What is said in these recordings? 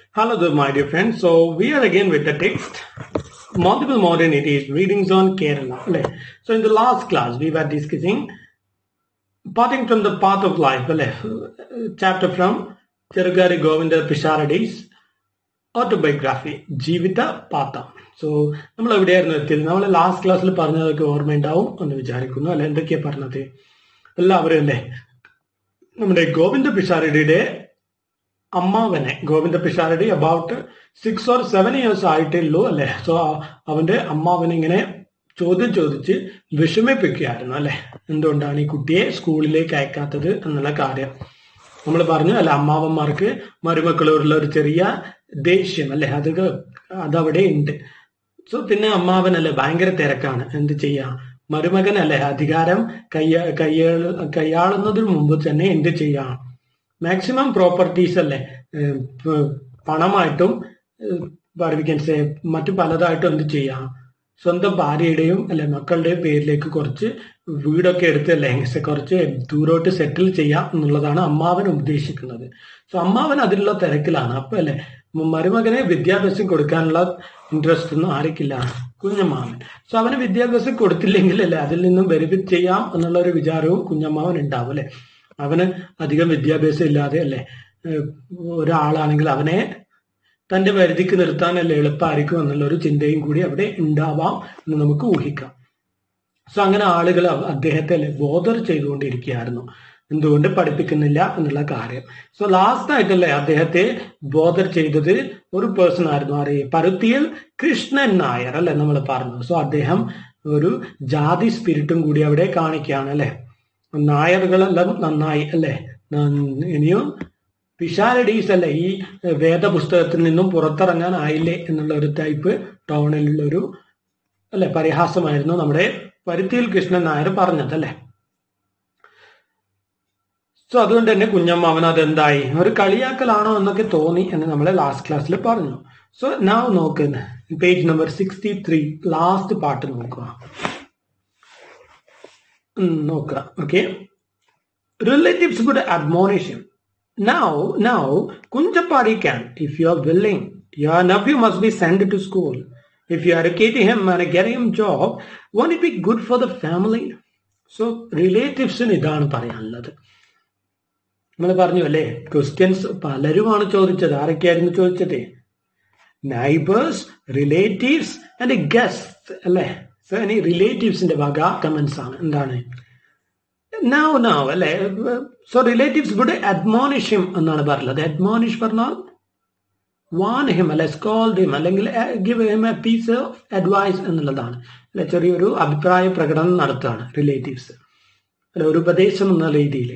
Hello there, my dear friends. So we are again with the text. Multiple modernities, readings on Kerala. അല്ലേ? So in the last class, we were discussing parting from the path of life. അല്ലേ? Chapter from Cherugari Govinda Pisharadi's autobiography ജീവിത പാത so നമ്മൾ എവിടെയായിരുന്നു എത്തിയത് നമ്മൾ last ക്ലാസ്സിൽ പറഞ്ഞതൊക്കെ ഓർമ്മയുണ്ടാവും എന്ന് വിചാരിക്കുന്നു അല്ലെ എന്തൊക്കെയാ പറഞ്ഞത് എല്ലാവരും അല്ലേ നമ്മുടെ ഗോവിന്ദ പിഷാരടിയുടെ അമ്മാവനെ Govinda Pisharadi about six or seven years ആയിട്ടേ ഉള്ളൂ അല്ലെ സോ അവന്റെ അമ്മാവനെ ഇങ്ങനെ ചോദ്യം ചോദിച്ച് വിഷമിപ്പിക്കുകയായിരുന്നു അല്ലെ എന്തുകൊണ്ടാണ് ഈ കുട്ടിയെ സ്കൂളിലേക്ക് അയക്കാത്തത് എന്നുള്ള കാര്യം നമ്മൾ പറഞ്ഞു അല്ലെ അമ്മാവന്മാർക്ക് മരുമക്കളോടുള്ള ഒരു ചെറിയ ദേഷ്യം അല്ലെ അത് അതവിടെ ഉണ്ട് സോ പിന്നെ അമ്മാവനല്ലേ ഭയങ്കര തിരക്കാണ് എന്ത് ചെയ്യാം മരുമകനല്ലേ അധികാരം കയ്യ കയ്യാൾ കൈയാളുന്നതിന് മുമ്പ് തന്നെ എന്ത് ചെയ്യാം മാക്സിമം പ്രോപ്പർട്ടീസ് അല്ലേ ഏഹ് പ- പണമായിട്ടും സേ മറ്റു പലതായിട്ടും എന്ത് ചെയ്യാം സ്വന്തം ഭാര്യയുടെയും അല്ലെ മക്കളുടെയും പേരിലേക്ക് കുറച്ച് വീടൊക്കെ എടുത്ത് അല്ലെ കുറച്ച് ദൂരോട്ട് സെറ്റിൽ ചെയ്യാം എന്നുള്ളതാണ് അമ്മാവൻ ഉദ്ദേശിക്കുന്നത് സോ അമ്മാവൻ അതിലുള്ള തിരക്കിലാണ് അപ്പൊ അല്ലെ മരുമകനെ വിദ്യാഭ്യാസം കൊടുക്കാനുള്ള ഇൻട്രസ്റ്റ് ഒന്നും ആർക്കില്ല കുഞ്ഞമ്മാവൻ സോ അവന് വിദ്യാഭ്യാസം കൊടുത്തില്ലെങ്കിൽ അല്ലെ അതിൽ നിന്നും ബെനിഫിറ്റ് ചെയ്യാം എന്നുള്ള ഒരു വിചാരവും കുഞ്ഞമ്മാവൻ ഉണ്ടാവും അല്ലെ അവന് അധികം വിദ്യാഭ്യാസം ഇല്ലാതെ അല്ലെ ഏഹ് ഒരാളാണെങ്കിൽ അവനെ തന്റെ പരിധിക്ക് നിർത്താനല്ലേ എളുപ്പമായിരിക്കും എന്നുള്ള ഒരു ചിന്തയും കൂടി അവിടെ ഉണ്ടാവാം എന്ന് നമുക്ക് ഊഹിക്കാം സോ അങ്ങനെ ആളുകൾ അവ- അദ്ദേഹത്തെ അല്ലെ ബോധർ ചെയ്തുകൊണ്ടിരിക്കുകയായിരുന്നു എന്തുകൊണ്ട് പഠിപ്പിക്കുന്നില്ല എന്നുള്ള കാര്യം സോ ലാസ്റ്റ് ആയിട്ടല്ലേ അദ്ദേഹത്തെ ബോധർ ചെയ്തത് ഒരു പേഴ്സൺ ആയിരുന്നു അറിയ പരുത്തിയിൽ കൃഷ്ണൻ നായർ അല്ലെ നമ്മൾ പറഞ്ഞു സോ അദ്ദേഹം ഒരു ജാതി സ്പിരിറ്റും കൂടി അവിടെ കാണിക്കുകയാണ് അല്ലെ നായറുകളെല്ലാം നന്നായി അല്ലെ നൻ- ഇനിയും പിഷാരഡീസ് അല്ലെ ഈ വേദപുസ്തകത്തിൽ നിന്നും പുറത്തിറങ്ങാൻ ആയില്ലേ എന്നുള്ള ഒരു ടൈപ്പ് ടോണിലുള്ള ഒരു അല്ലെ പരിഹാസമായിരുന്നു നമ്മുടെ പരുത്തിയിൽ കൃഷ്ണൻ നായർ പറഞ്ഞത് അല്ലെ സോ അതുകൊണ്ട് തന്നെ കുഞ്ഞമ്മാവൻ അതെന്തായി ഒരു കളിയാക്കലാണോ എന്നൊക്കെ തോന്നി എന്ന് നമ്മളെ ലാസ്റ്റ് ക്ലാസ്സിൽ പറഞ്ഞു സോ നാവ് നോക്കുന്ന page number sixty three last part നോക്കുക ഉം, നോക്കുക okay relatives would admonish him. Now, now, Kunjapari can, if you are willing, your nephew must be sent to school. If you educate him and get him job, won't it be good for the family? So, relatives ഇതാണ് പറയാനുള്ളത് നമ്മൾ പറഞ്ഞു അല്ലേ questions പലരുമാണ് ചോദിച്ചത് ആരൊക്കെയായിരുന്നു ചോദിച്ചത് neighbours relatives and guest അല്ലേ so ഇനി റിലേറ്റീവ്സിന്റെ വക കമന്റ്സ് ആണ് എന്താണ് നൗ നൗ അല്ലെ so relatives would admonish him എന്നാണ് പറഞ്ഞത് അഡ്മോണിഷ് പറഞ്ഞാൽ വാൺ ഹിം അല്ലെ സ്കോൾഡ് ഹിം അല്ലെങ്കിൽ give him a piece of advice എന്നുള്ളതാണ് അല്ലെ ചെറിയൊരു അഭിപ്രായ പ്രകടനം നടത്തുകയാണ് റിലേറ്റീവ്സ് അല്ലെ ഒരു ഉപദേശം എന്ന രീതിയിൽ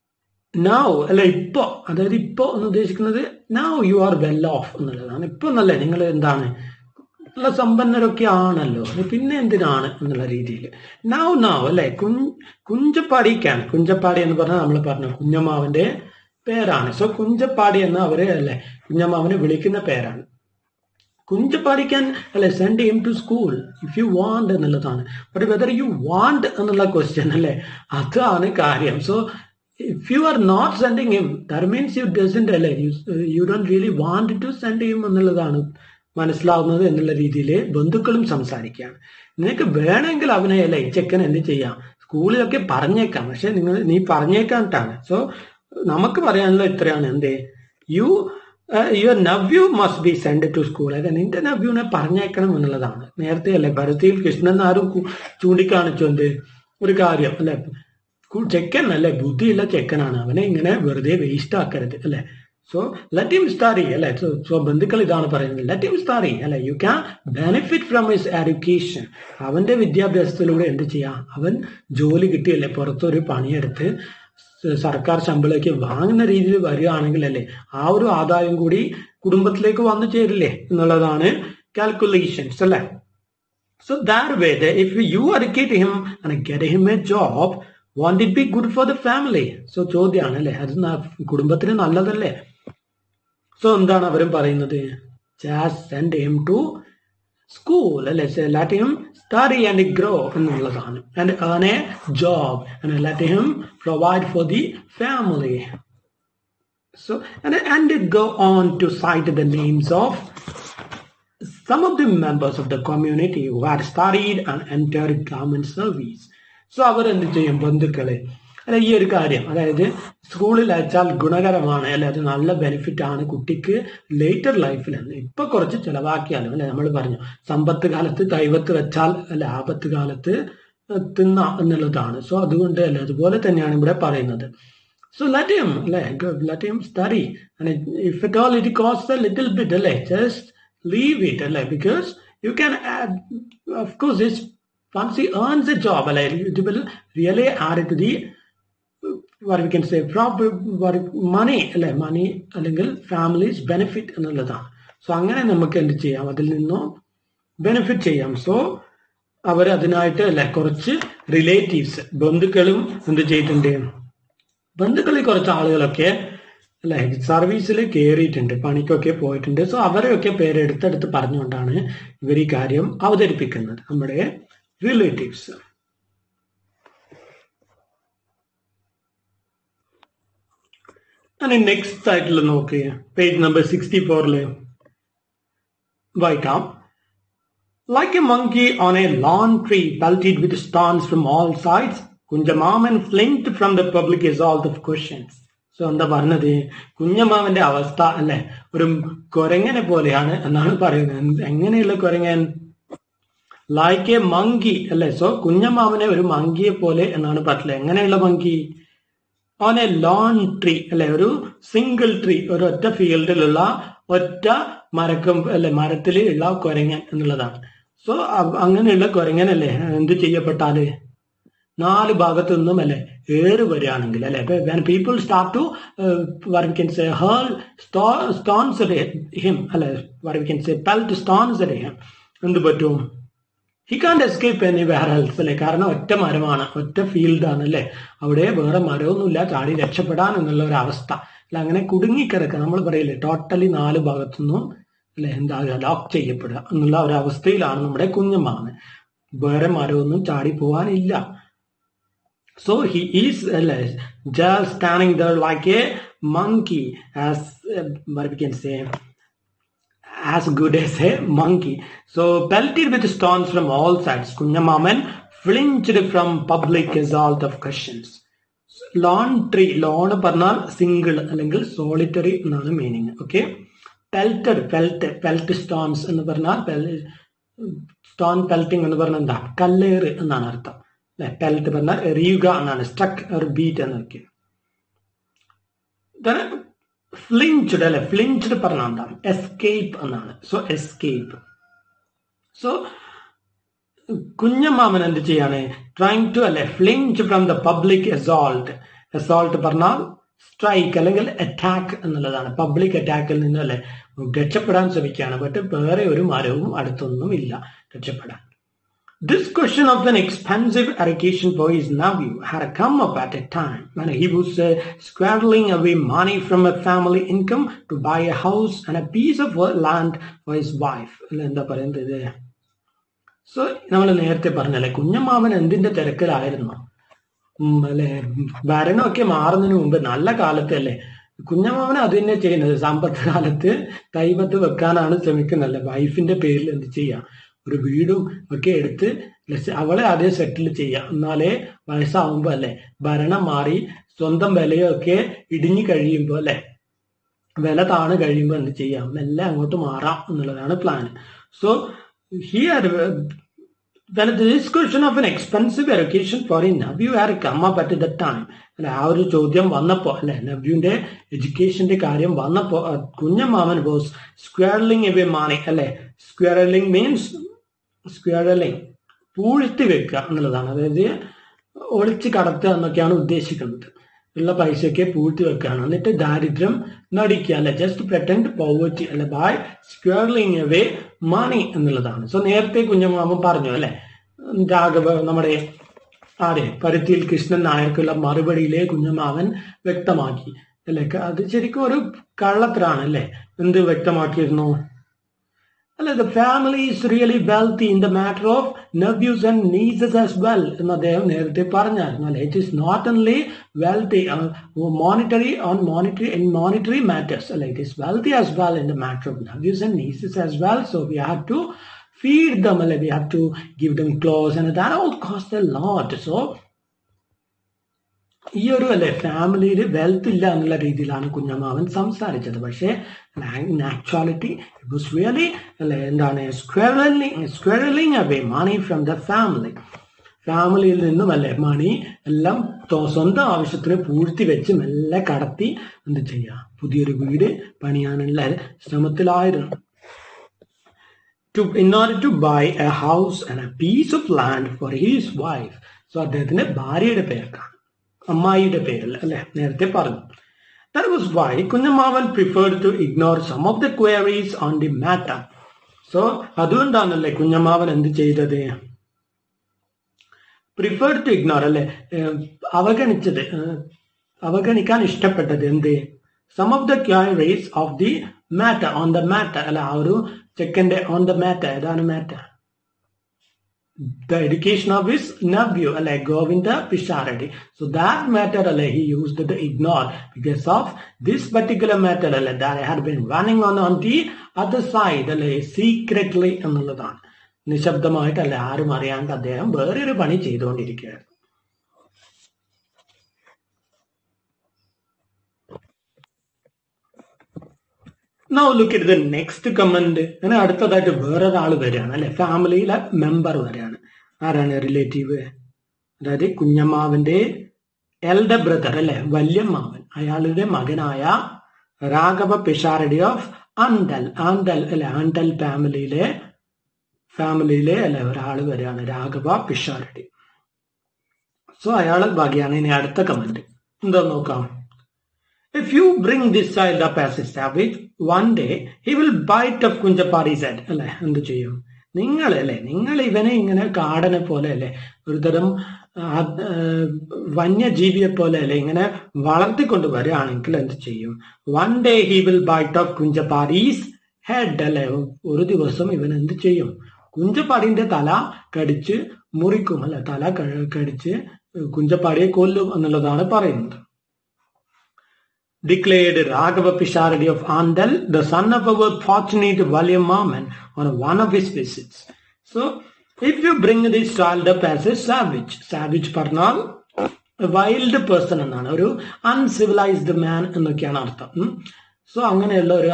നൗ അല്ലെ ഇപ്പോ അതായത് ഇപ്പോ എന്ന് ഉദ്ദേശിക്കുന്നത് now you are well off എന്നുള്ളതാണ് ഇപ്പൊ എന്നല്ലേ നിങ്ങൾ എന്താണ് നല്ല സമ്പന്നരൊക്കെ ആണല്ലോ പിന്നെ എന്തിനാണ് എന്നുള്ള രീതിയിൽ നൗ നൗ അല്ലെ കുഞ്ഞ് കുഞ്ചപ്പാടിക്കാൻ കുഞ്ചപ്പാടി എന്ന് പറഞ്ഞാൽ നമ്മൾ പറഞ്ഞു കുഞ്ഞമ്മാവന്റെ പേരാണ് സോ കുഞ്ചപ്പാടി എന്ന് അവര് അല്ലെ കുഞ്ഞമ്മാവനെ വിളിക്കുന്ന പേരാണ് കുഞ്ചപ്പാടിക്കാൻ അല്ലെ send him to school if you want എന്നുള്ളതാണ് ബട്ട് വെദർ യു വാണ്ട് എന്നുള്ള ക്വസ്റ്റ്യൻ അല്ലെ അതാണ് കാര്യം so if you are not sending him there means you doesn't അല്ലെ you don't really want to send him എന്നുള്ളതാണ് മനസ്സിലാവുന്നത് എന്നുള്ള രീതിയിൽ ബന്ധുക്കളും സംസാരിക്കുകയാണ് നിനക്ക് വേണമെങ്കിൽ അവനെ അല്ലെ ഈ ചെക്കൻ എന്ത് ചെയ്യാം സ്കൂളിലൊക്കെ പറഞ്ഞേക്കാം പക്ഷെ നിങ്ങൾ നീ പറഞ്ഞേക്കാട്ടാണ് സോ നമുക്ക് പറയാനുള്ള ഇത്രയാണ് എന്തേ you your nephew must be send to school അതായത് നിന്റെ നവ്യൂനെ പറഞ്ഞേക്കണം എന്നുള്ളതാണ് നേരത്തെ അല്ലെ ഭരതിയിൽ കൃഷ്ണൻ ആരും കു- ചൂണ്ടിക്കാണിച്ചു എന്ത് ഒരു കാര്യം അല്ലെ കു- ചെക്കൻ അല്ലെ ബുദ്ധിയുള്ള ചെക്കനാണ് അവനെ ഇങ്ങനെ വെറുതെ വേസ്റ്റ് ആക്കരുത് അല്ലെ സോ ലെറ്റ് ഹിം സ്റ്റഡി അല്ലെ സോ സോ ബന്ധുക്കൾ ഇതാണ് പറയുന്നത് ലെറ്റ് ഹിം സ്റ്റഡി അല്ലെ you can benefit from his education അവന്റെ വിദ്യാഭ്യാസത്തിലൂടെ എന്ത് ചെയ്യാം അവൻ ജോലി കിട്ടിയല്ലേ പുറത്തൊരു പണിയെടുത്ത് സ- സർക്കാർ ശമ്പളമൊക്കെ വാങ്ങുന്ന രീതിയിൽ വരികയാണെങ്കിൽ അല്ലേ ആ ഒരു ആദായം കൂടി കുടുംബത്തിലേക്ക് വന്നു ചേരില്ലേ എന്നുള്ളതാണ് കാൽക്കുലേഷൻസ് അല്ലേ So that way, that if you educate him and get him a job, won't it be good for the family? So ചോദ്യമാണ് അല്ലേ അത് ന- കുടുംബത്തിന് നല്ലതല്ലേ സോ എന്താണ് അവരും പറയുന്നത് just send him to school അല്ലെ let him study and grow എന്നുള്ളതാണ് and earn a job and let him provide for the family So, and, and it go on to cite the names of some of the members of the community who had studied and entered government service. So അവരെന്ത് ചെയ്യും ബന്ധുക്കളെ അല്ല ഈ ഒരു കാര്യം അതായത് സ്കൂളിൽ അയച്ചാൽ ഗുണകരമാണ് അല്ലെ അത് നല്ല ബെനിഫിറ്റ് ആണ് കുട്ടിക്ക് ലേറ്റർ ലൈഫിൽ ഇപ്പൊ കുറച്ച് ചെലവാക്കിയാലും അല്ലെ നമ്മൾ പറഞ്ഞു സമ്പത്ത് കാലത്ത് ദൈവത്ത് വെച്ചാൽ അല്ലെ ആപത്ത് കാലത്ത് തിന്ന എന്നുള്ളതാണ് സോ അതുകൊണ്ട് അല്ലെ അതുപോലെ തന്നെയാണ് ഇവിടെ പറയുന്നത് So let him, like, let him study. And it, if at all it costs a little bit, like, just leave it, like, because you can add, of course, it's, once he earns a job, like, it will really add to the, what we can say, proper what money, അല്ലെ money അല്ലെങ്കിൽ families benefit എന്നുള്ളതാണ് so അങ്ങനെ നമുക്ക് എന്ത് ചെയ്യാം അതിൽ നിന്നും benefit ചെയ്യാം സോ അവർ അതിനായിട്ട് അല്ലെ കുറച്ച് റിലേറ്റീവ്സ് ബന്ധുക്കളും എന്ത് ചെയ്തിട്ടുണ്ട് ബന്ധുക്കളിൽ കുറച്ച് ആളുകളൊക്കെ അല്ലെ സർവീസിൽ കയറിയിട്ടുണ്ട് പണിക്കൊക്കെ പോയിട്ടുണ്ട് സോ അവരെയൊക്കെ പേര് എടുത്തെടുത്ത് പറഞ്ഞുകൊണ്ടാണ് ഇവർ ഈ കാര്യം അവതരിപ്പിക്കുന്നത് നമ്മുടെ റിലേറ്റീവ്സ് നെക്സ്റ്റ് ടൈറ്റിൽ നോക്കിയ പേജ് നമ്പർ സിക്സ്റ്റി ഫോറില് വായിക്കാം Like a monkey on a lawn tree pelted with stones from all sides, കുഞ്ചമാമൻ flinged from the public assault of questions so എന്താ പറഞ്ഞത് കുഞ്ഞമാമന്റെ അവസ്ഥ അല്ലെ ഒരു കുരങ്ങനെ പോലെയാണ് എന്നാണ് പറയുന്നത് എങ്ങനെയുള്ള കുരങ്ങൻ ലൈക്ക് എ മങ്കി അല്ലെ സോ കുഞ്ഞമാമനെ ഒരു മങ്കിയെ പോലെ എന്നാണ് പറഞ്ഞത് എങ്ങനെയുള്ള monkey on a lone tree അല്ലെ ഒരു സിംഗിൾ ട്രീ ഒരു ഒറ്റ ഫീൽഡിലുള്ള ഒറ്റ മരക്കം അല്ലെ മരത്തിൽ ഉള്ള കുരങ്ങൻ എന്നുള്ളതാണ് സോ അങ്ങനെയുള്ള കുരങ്ങനല്ലേ എന്ത് ചെയ്യപ്പെട്ടാല് നാല് ഭാഗത്തു നിന്നും അല്ലെ ഏറ് വരികയാണെങ്കിൽ അല്ലെ when people start to or we can say hurl stones him അല്ലെ or we can say pelt stones him എന്ത് പറ്റും ഹി കാണ്ട് എസ്കേപ്പ് എനി വേറെ എൽസ് അല്ലെ കാരണം ഒറ്റ മരമാണ് ഒറ്റ ഫീൽഡാണ് അല്ലെ അവിടെ വേറെ മരമൊന്നുമില്ല ചാടി രക്ഷപ്പെടാൻ എന്നുള്ള ഒരു അവസ്ഥ അല്ല അങ്ങനെ കുടുങ്ങിക്കിടക്കുക നമ്മൾ പറയില്ലേ ടോട്ടലി നാല് ഭാഗത്തുനിന്നും അല്ലെ എന്താകുക ലോക്ക് ചെയ്യപ്പെടുക എന്നുള്ള ഒരു അവസ്ഥയിലാണ് നമ്മുടെ കുഞ്ഞമ്മാമൻ വേറെ മരമൊന്നും ചാടി പോകാനില്ല So he is uh, just standing there like a monkey, as uh, what we can say, as good as a monkey. So pelted with stones from all sides, Kunyamaman flinched from public assault of questions. Lone tree lone പറഞ്ഞാൽ single അല്ലെങ്കിൽ solitary എന്നാണ് meaning okay pelted pelt pelt stones എന്ന് പറഞ്ഞാൽ stone പെൽറ്റിംഗ് എന്ന് പറഞ്ഞാൽ എന്താ കല്ലേറ് എന്നാണ് അർത്ഥം അല്ലെ പെൽറ്റ് പറഞ്ഞാൽ എറിയുക എന്നാണ് സ്ട്രക്ക് ഒരു ബീറ്റ് എന്നൊക്കെ ഫ്ലിഞ്ചഡ് അല്ലെ ഫ്ലിഞ്ചഡ് പറഞ്ഞാൽ എന്താണ് എസ്കേപ്പ് എന്നാണ് സോ എസ്കേപ്പ് സോ കുഞ്ഞമാമൻ എന്ത് ചെയ്യാണ് ട്രൈങ് ടു അല്ലെ flinch from the public assault assault പറഞ്ഞാൽ സ്ട്രൈക്ക് അല്ലെങ്കിൽ അറ്റാക്ക് എന്നുള്ളതാണ് പബ്ലിക് അറ്റാക്കിൽ നിന്ന് അല്ലെ രക്ഷപ്പെടാൻ ശ്രമിക്കുകയാണ് ബട്ട് വേറെ ഒരു മരവും അടുത്തൊന്നും ഇല്ല രക്ഷപ്പെടാൻ This question of an expensive education for his nephew had come up at a time when he was uh, squabbling away money from a family income to buy a house and a piece of land for his wife. എന്താ പറയുന്നത് so നമ്മൾ നേരത്തെ പറഞ്ഞല്ലേ കുഞ്ഞമ്മാവൻ എന്തിന്റെ തിരക്കിലായിരുന്നു അല്ലെ ഭരണമൊക്കെ മാറുന്നതിന് മുമ്പ് നല്ല കാലത്ത് അല്ലേ കുഞ്ഞമ്മാവൻ അത് തന്നെ ചെയ്യുന്നത് സമ്പത്ത് കാലത്ത് കൈവത്ത് വെക്കാനാണ് ശ്രമിക്കുന്നത് വൈഫിന്റെ പേരിൽ എന്ത് ചെയ്യാം ഒരു വീടും ഒക്കെ എടുത്ത് അവളെ ആദ്യം സെറ്റിൽ ചെയ്യാം എന്നാലേ വയസ്സാവുമ്പോ അല്ലെ ഭരണം മാറി സ്വന്തം വിലയൊക്കെ ഇടിഞ്ഞു കഴിയുമ്പോ അല്ലെ വില താണ് കഴിയുമ്പോൾ എന്ത് ചെയ്യാം മെല്ലെ അങ്ങോട്ട് മാറാം എന്നുള്ളതാണ് plan so here when the discussion of an expensive education for a nephew had come up at that time അല്ലെ ആ ഒരു ചോദ്യം വന്നപ്പോ അല്ലെ നബ്യുവിന്റെ എഡ്യൂക്കേഷന്റെ കാര്യം വന്നപ്പോ കുഞ്ഞമാമൻ വാസ് സ്ക്വയർലിംഗ് എവേ മാണി അല്ലെ സ്ക്വയർലിംഗ് മീൻസ് സ്ക്വയർലിംഗ് പൂഴ്ത്തി വെക്കുക എന്നുള്ളതാണ് അതായത് ഒളിച്ച് കടത്തുക എന്നൊക്കെയാണ് ഉദ്ദേശിക്കുന്നത് ഉള്ള പൈസയൊക്കെ പൂഴ്ത്തി വെക്കുകയാണ് എന്നിട്ട് ദാരിദ്ര്യം നടിക്കുക അല്ലെ ജസ്റ്റ് പ്രറ്റൻഡ് പോവർട്ടി അല്ലെ ബൈ സ്ക്വയർലിംഗ് എവേ മണി എന്നുള്ളതാണ് സോ നേരത്തെ കുഞ്ഞമാമൻ പറഞ്ഞു അല്ലെ രാഘവ നമ്മുടെ ആരെ പരുത്തിയിൽ കൃഷ്ണൻ നായർക്കുള്ള മറുപടിയിലെ കുഞ്ഞമാവൻ വ്യക്തമാക്കി അല്ലെ അത് ശരിക്കും ഒരു കള്ളത്തരാണ് അല്ലെ എന്ത് വ്യക്തമാക്കിയിരുന്നു അല്ല the family is really wealthy in the matter of nephews and nieces as well എന്ന് അദ്ദേഹം നേരത്തെ പറഞ്ഞായിരുന്നു അല്ലെ it is not only wealthy monetary on monetary in monetary matters അല്ലെ it is wealthy as well in the matter of nephews and nieces as well so we have to feed them, അല്ലെ we have to give them clothes and that all cost a lot. So ഈ ഒരു അല്ലെ ഫാമിലിയിൽ wealth ഇല്ല എന്നുള്ള രീതിയിലാണ് കുഞ്ഞമ്മാവൻ സംസാരിച്ചത് പക്ഷേ ആക്ച്വാലിറ്റി ഇറ്റ് വാസ് റിയലി അല്ലെ എന്താണ് squirreling squirreling away money from the family ഫാമിലിയിൽ നിന്നും അല്ലെ മണി എല്ലാം സ്വന്തം ആവശ്യത്തിന് പൂഴ്ത്തി വെച്ച് മെല്ലെ കടത്തി എന്ത് ചെയ്യുക പുതിയൊരു വീട് പണിയാനുള്ള ശ്രമത്തിലായിരുന്നു to in order to buy a house and a piece of land for his wife so അദ്ദേഹത്തിന്റെ ഭാര്യയുടെ പേർക്കാണ് അമ്മായിയുടെ പേരിൽ അല്ലെ നേരത്തെ പറഞ്ഞു ദാറ്റ് വാസ് വൈ കുഞ്ഞമ്മാവൻ preferred to ignore some of the queries on the matter so അതുകൊണ്ടാണല്ലേ കുഞ്ഞമ്മാവൻ എന്ത് ചെയ്തത് പ്രിഫേർഡ് ടു ഇഗ്നോർ അല്ലെ അവഗണിച്ചത് അവഗണിക്കാൻ ഇഷ്ടപ്പെട്ടത് എന്ത് some of the queries of the matter on the matter അല്ല ആ ഒരു ചെക്കൻ്റെ ഓൺ ദ മാറ്റർ ഏതാണ് matter the education of his nephew, like Govinda Pisharadi. So that matter, like, he used to ignore because of this particular matter like, that had been running on on the other side, like, secretly എന്നുള്ളതാണ് നിശബ്ദമായിട്ടല്ല ആരും അറിയാണ്ട് അദ്ദേഹം വേറൊരു പണി ചെയ്തുകൊണ്ടിരിക്കുകയായിരുന്നു now look it the next comment അങ്ങനെ അടുത്തതായിട്ട് വേറൊരാൾ വരികയാണ് അല്ലെ ഫാമിലിയിലെ മെമ്പർ വരികയാണ് ആരാണ് റിലേറ്റീവ് അതായത് കുഞ്ഞമ്മാവന്റെ എൽഡർ ബ്രദർ അല്ലെ വല്യമ്മാവൻ അയാളുടെ മകനായ രാഘവ പിഷാരടി ഓഫ് ആന്തൽ ആന്തൽ അല്ലെ ആന്തൽ ഫാമിലിയിലെ ഫാമിലിയിലെ അല്ലെ ഒരാൾ വരികയാണ് രാഘവ പിഷാരടി സോ അയാൾ ഭാഗ്യാണ് ഇനി അടുത്ത കമന്റ് എന്താ നോക്കാം If you bring this child up as a savage, one day he will bite of കുഞ്ചപ്പാടി's head. അല്ലെ എന്ത് ചെയ്യും നിങ്ങൾ അല്ലെ നിങ്ങൾ ഇവനെ ഇങ്ങനെ കാടനെ പോലെ അല്ലെ ഒരുതരം വന്യജീവിയെ പോലെ അല്ലെ ഇങ്ങനെ വളർത്തിക്കൊണ്ട് വരികയാണെങ്കിൽ എന്ത് ചെയ്യും one day he will bite off Kunchappadi's head അല്ലെ ഒരു ദിവസം ഇവൻ എന്ത് ചെയ്യും കുഞ്ചപ്പാടിന്റെ തല കടിച്ച് മുറിക്കും അല്ലെ തല കടിച്ച് കുഞ്ചപ്പാടിയെ കൊല്ലും എന്നുള്ളതാണ് പറയുന്നത് declared Raghava Pisharadi of Andal, the son of our fortunate Valyamaman, on one of his visits. So, if you bring this child up as a savage, savage പറഞ്ഞാൽ വൈൽഡ് പേഴ്സൺ എന്നാണ് ഒരു അൺസിവിലൈസ്ഡ് മാൻ എന്നൊക്കെയാണ് അർത്ഥം സോ അങ്ങനെയുള്ള ഒരു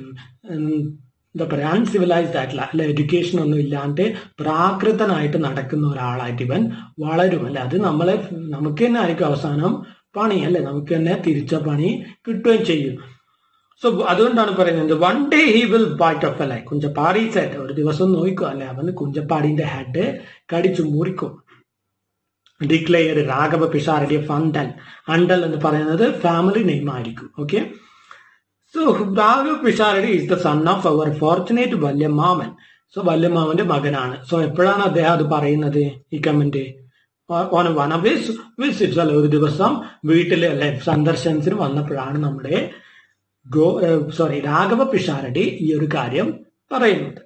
എന്താ പറയുക uncivilised ആയിട്ടുള്ള അല്ലെ എഡ്യൂക്കേഷൻ ഒന്നും ഇല്ലാണ്ട് പ്രാകൃതനായിട്ട് നടക്കുന്ന ഒരാളായിട്ട് ഇവൻ വളരും അല്ലെ അത് നമ്മളെ നമുക്ക് തന്നെ ആയിരിക്കും അവസാനം പണി അല്ലെ നമുക്ക് തന്നെ തിരിച്ച പണി കിട്ടുകയും ചെയ്യും സോ അതുകൊണ്ടാണ് പറയുന്നത് one day he will bite off അല്ലെ കുഞ്ചപ്പാടി സെറ്റ് ഒരു ദിവസം നോക്കും അല്ലെ അവൻ കുഞ്ചപ്പാടിന്റെ ഹെഡ് കടിച്ചു മുറിക്കും ഡിക്ലെയർ രാഘവ പിഷാരടി ഓഫ് അണ്ടൽ അണ്ടൽ എന്ന് പറയുന്നത് ഫാമിലി നെയിം ആയിരിക്കും okay so Raghava Pisharadi is the son of our fortunate വല്യമാമൻ സോ വല്യമാമന്റെ മകനാണ് സോ എപ്പോഴാണ് അദ്ദേഹം അത് പറയുന്നത് ഈ comment on one of his visits അല്ലെ ഒരു ദിവസം വീട്ടിൽ അല്ലെ സന്ദർശനത്തിന് വന്നപ്പോഴാണ് നമ്മുടെ ഗോ സോറി രാഘവ പിഷാരടി ഈ ഒരു കാര്യം പറയുന്നത്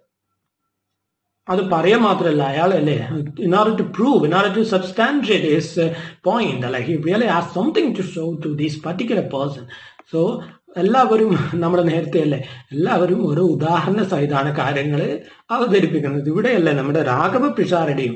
അത് പറയാൻ മാത്രമല്ല അയാൾ അല്ലേ in order to prove in order to substantiate his point അല്ലെ he really has something to show to these particular person so എല്ലാവരും നമ്മുടെ നേരത്തെ അല്ലേ എല്ലാവരും ഒരു ഉദാഹരണ സഹിതമാണ് കാര്യങ്ങൾ അവതരിപ്പിക്കുന്നത് ഇവിടെയല്ലേ നമ്മുടെ രാഘവ പിഷാരടിയും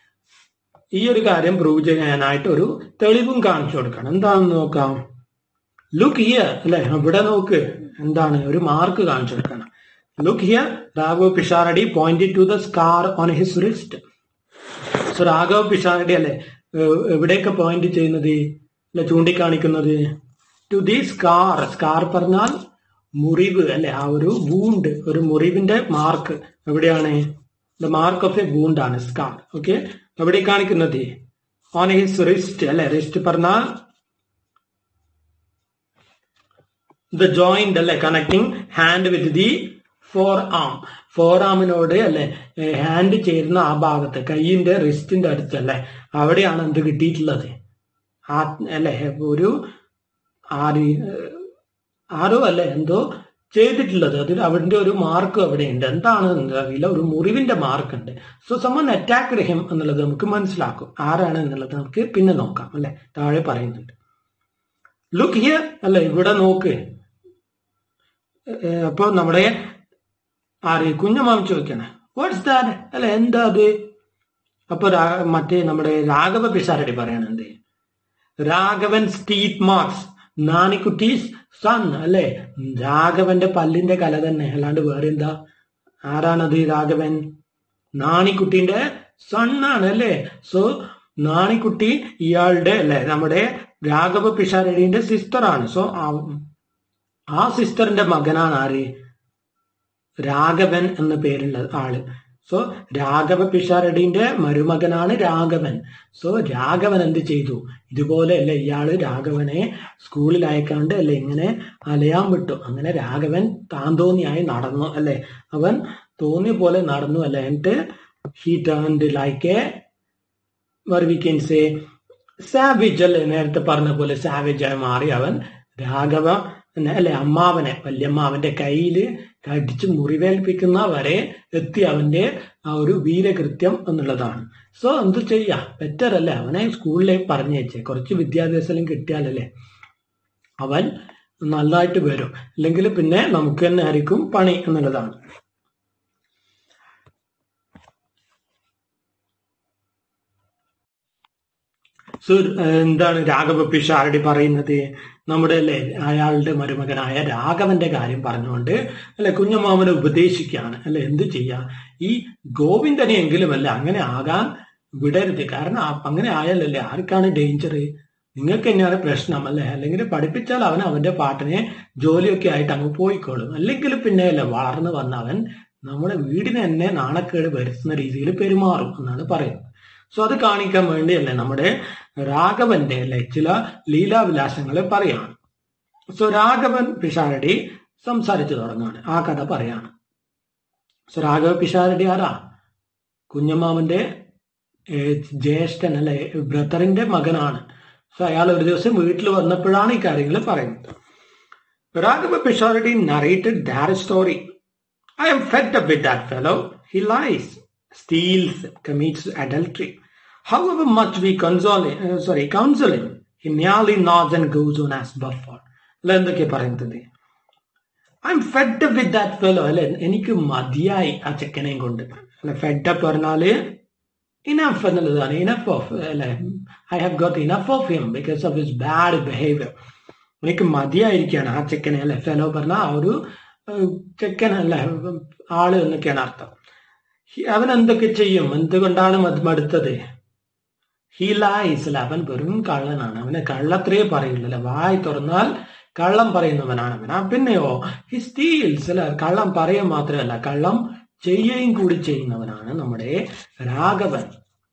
ഈ ഒരു കാര്യം പ്രൂവ് ചെയ്യാനായിട്ട് ഒരു തെളിവും കാണിച്ചു കൊടുക്കണം എന്താണെന്ന് നോക്കാം ലുക്ക് ഹിയർ അല്ലെ ഇവിടെ നോക്ക് എന്താണ് ഒരു മാർക്ക് കാണിച്ചു കൊടുക്കണം look here Raghav Pisharadi point to the scar on his wrist so Raghav Pisharadi അല്ലെ എവിടെയൊക്കെ പോയിന്റ് ചെയ്യുന്നത് അല്ലെ ചൂണ്ടിക്കാണിക്കുന്നത് ടു ദി സ്കാർ സ്കാർ പറഞ്ഞാൽ മുറിവ് അല്ലെ ആ ഒരു വൂണ്ട് ഒരു മുറിവിന്റെ മാർക്ക് എവിടെയാണ് the mark of a wound ആണ് സ്കാർ ഓക്കെ എവിടെ കാണിക്കുന്നത് ഓൺ ഹിസ് റിസ്റ്റ് അല്ലെ റിസ്റ്റ് പറഞ്ഞാൽ ദ ജോയിന്റ് അല്ലെ connecting hand with the forearm ഫോർ ആമിനോട് അല്ലെ ഹാൻഡ് ചേരുന്ന ആ ഭാഗത്ത് കൈയിന്റെ റിസ്റ്റിന്റെ അടുത്തല്ലേ അവിടെയാണ് എന്ത് കിട്ടിയിട്ടുള്ളത് ആ അല്ലെ ഒരു ആറ് ആരോ അല്ലെ എന്തോ ചെയ്തിട്ടുള്ളത് അതിൽ അവന്റെ ഒരു മാർക്ക് അവിടെ ഉണ്ട് എന്താണ് അറിയില്ല ഒരു മുറിവിന്റെ മാർക്ക് ഉണ്ട് സോ സമൺ അറ്റാക്ക് ഹിം എന്നുള്ളത് നമുക്ക് മനസ്സിലാക്കും ആരാണ് എന്നുള്ളത് നമുക്ക് പിന്നെ നോക്കാം അല്ലെ താഴെ പറയുന്നുണ്ട് ലുക്ക് ഹിയർ അല്ലെ ഇവിടെ നോക്ക് ഏഹ് അപ്പൊ നമ്മുടെ ആര് കുഞ്ഞമാമ ചോദിക്കണേ വാട്ട്സ് ദാറ്റ് അല്ലെ എന്താ അത് അപ്പൊ രാ- മറ്റേ നമ്മുടെ രാഘവ പിഷാരടി പറയണെന്ത് രാഘവൻ സ്റ്റീറ്റ് മാർക്സ് നാണിക്കുട്ടീസ് സൺ അല്ലെ രാഘവന്റെ പല്ലിന്റെ കല തന്നെ അല്ലാണ്ട് വേറെ എന്താ ആരാണത് രാഘവൻ നാണിക്കുട്ടിന്റെ സണ്ണാണ് അല്ലേ സോ നാണിക്കുട്ടി ഇയാളുടെ അല്ലെ നമ്മുടെ രാഘവ പിഷാരടിന്റെ സിസ്റ്റർ ആണ് സോ ആ സിസ്റ്ററിന്റെ മകനാണ് ആര് രാഘവൻ എന്ന പേരുള്ള ആള് സോ രാഘവ പിഷാരടിന്റെ മരുമകനാണ് രാഘവൻ സോ രാഘവൻ എന്ത് ചെയ്തു ഇതുപോലെ അല്ലേ ഇയാള് രാഘവനെ സ്കൂളിൽ അയക്കാണ്ട് അല്ലെ ഇങ്ങനെ അലയാൻ വിട്ടു അങ്ങനെ രാഘവൻ താൻ തോന്നിയായി നടന്നു അല്ലെ അവൻ തോന്നിയ പോലെ നടന്നു അല്ലെ എന്നിട്ട് he turned like a we can say savage അല്ലെ നേരത്തെ പറഞ്ഞ പോലെ സാവേജ് ആയി മാറി അവൻ രാഘവ അല്ലെ അമ്മാവനെ വല്യമ്മാവന്റെ കയ്യിൽ കടിച്ച് മുറിവേൽപ്പിക്കുന്ന വരെ എത്തി അവന്റെ ആ ഒരു വീരകൃത്യം എന്നുള്ളതാണ് സോ എന്ത് ചെയ്യാ ബെറ്റർ അല്ലേ അവനെ സ്കൂളിലേക്ക് പറഞ്ഞേച്ചേ കുറച്ച് വിദ്യാഭ്യാസം കിട്ടിയാലല്ലേ അവൻ നന്നായിട്ട് വരും അല്ലെങ്കിൽ പിന്നെ നമുക്ക് തന്നെ ആയിരിക്കും പണി എന്നുള്ളതാണ് സോ എന്താണ് രാഘവ പിഷാരടി പറയുന്നത് നമ്മുടെ അല്ലെ അയാളുടെ മരുമകനായ രാഘവന്റെ കാര്യം പറഞ്ഞുകൊണ്ട് അല്ലെ കുഞ്ഞമാമനെ ഉപദേശിക്കുകയാണ് അല്ലെ എന്ത് ചെയ്യാ ഈ ഗോവിന്ദനെയെങ്കിലും അല്ല അങ്ങനെ ആകാൻ വിടരുത് കാരണം ആ- അങ്ങനെ ആയാലല്ലേ ആർക്കാണ് ഡേഞ്ചർ നിങ്ങൾക്ക് തന്നെയാണ് പ്രശ്നം അല്ലെ അല്ലെങ്കിൽ പഠിപ്പിച്ചാൽ അവൻ അവന്റെ പാട്ടിനെ ജോലിയൊക്കെ ആയിട്ട് അങ്ങ് പോയിക്കോളും അല്ലെങ്കിൽ പിന്നെ അല്ലെ വളർന്നു വന്ന അവൻ നമ്മുടെ വീടിന് തന്നെ നാണക്കേട് വരുത്തുന്ന രീതിയിൽ പെരുമാറും എന്നാണ് പറയുന്നത് സോ അത് കാണിക്കാൻ വേണ്ടിയല്ലേ നമ്മുടെ രാഘവന്റെ അല്ലെ ചില ലീലാവിലാസങ്ങളെ പറയാണ് സോ രാഘവൻ പിഷാരടി സംസാരിച്ചു തുടങ്ങാണ് ആ കഥ പറയാണ് സോ രാഘവ പിഷാരടി ആരാ കുഞ്ഞമ്മാവന്റെ ഏഹ്, ജ്യേഷ്ഠൻ അല്ലെ ബ്രദറിന്റെ മകനാണ് സോ അയാൾ ഒരു ദിവസം വീട്ടിൽ വന്നപ്പോഴാണ് ഈ കാര്യങ്ങൾ പറയുന്നത് Raghava Pisharody narrated that story I am fed up with that fellow. He lies, steals, commits adultery. However much we console him, uh, sorry, counsel him, he merely nods and goes on as buffer. അല്ല എന്തൊക്കെ പറയുന്നത് I am fed up with that fellow അല്ലെ എനിക്ക് മതിയായി ആ ചെക്കനെയും കൊണ്ട് അല്ലെ ഫെഡ് അപ്പ് പറഞ്ഞാല് ഇനഫ് എന്നുള്ളതാണ് ഇനഫ് ഓഫ് അല്ലെ I have got enough of him because of his bad behaviour എനിക്ക് മതിയായിരിക്കുകയാണ് ആ ചെക്കനെ അല്ലെ ഫെലോ പറഞ്ഞ ആ ഒരു ഏഹ്, ചെക്കൻ അല്ലെ ആള് എന്നൊക്കെയാണ് അർത്ഥം ഹി- അവൻ എന്തൊക്കെ ചെയ്യും എന്തുകൊണ്ടാണ് മത് മടുത്തത് ഹി ലൈസ് അല്ല അവൻ വെറും കള്ളനാണ് അവനെ കള്ളത്രേ പറയുള്ളൂ അല്ലെ വായി തുറന്നാൽ കള്ളം പറയുന്നവനാണ് അവൻ ആ പിന്നെയോ ഹി സ്റ്റീൽസ് അല്ലെ കള്ളം പറയുക മാത്രമല്ല കള്ളം ചെയ്യുകയും കൂടി ചെയ്യുന്നവനാണ് നമ്മുടെ രാഘവൻ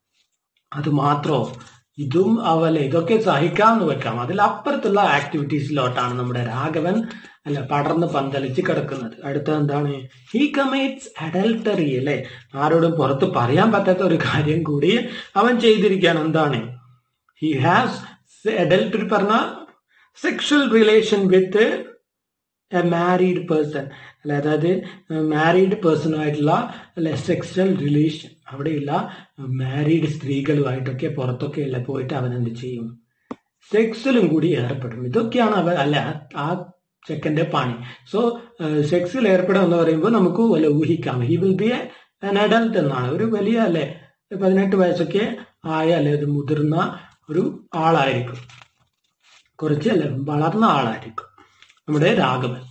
അത് മാത്രോ ഇതും അവല്ല ഇതൊക്കെ സഹിക്കാന്ന് വെക്കാം അതിലപ്പുറത്തുള്ള ആക്ടിവിറ്റീസിലോട്ടാണ് നമ്മുടെ രാഘവൻ അല്ല പടർന്ന് പന്തലിച്ച് കിടക്കുന്നത് അടുത്ത എന്താണ് ഹി കമേറ്റ്സ് അഡൽട്ടറി അല്ലെ ആരോടും പുറത്ത് പറയാൻ പറ്റാത്ത ഒരു കാര്യം കൂടി അവൻ ചെയ്തിരിക്കുകയാണ് എന്താണ് ഹി ഹാസ് അഡൽട്ടറി പറഞ്ഞ sexual relation with a married person അല്ലെ അതായത് മാരീഡ് പേഴ്സണുമായിട്ടുള്ള അല്ലെ സെക്ഷൽ റിലേഷൻ അവിടെയുള്ള മാരീഡ് സ്ത്രീകളുമായിട്ടൊക്കെ പുറത്തൊക്കെ അല്ല പോയിട്ട് അവൻ എന്ത് ചെയ്യും സെക്സിലും കൂടി ഏർപ്പെടും ഇതൊക്കെയാണ് അവൻ അല്ല ആ ചെക്കന്റെ പണി സോ സെക്സിൽ ഏർപ്പെടുക എന്ന് പറയുമ്പോൾ നമുക്ക് വല്ല ഊഹിക്കാം he will be an adult എന്നാണ് ഒരു വലിയ അല്ലെ പതിനെട്ട് വയസ്സൊക്കെ ആയ അല്ലെ ഒരു മുതിർന്ന ഒരു ആളായിരിക്കും കുറച്ച് അല്ലെ വളർന്ന ആളായിരിക്കും നമ്മുടെ രാഘവൻ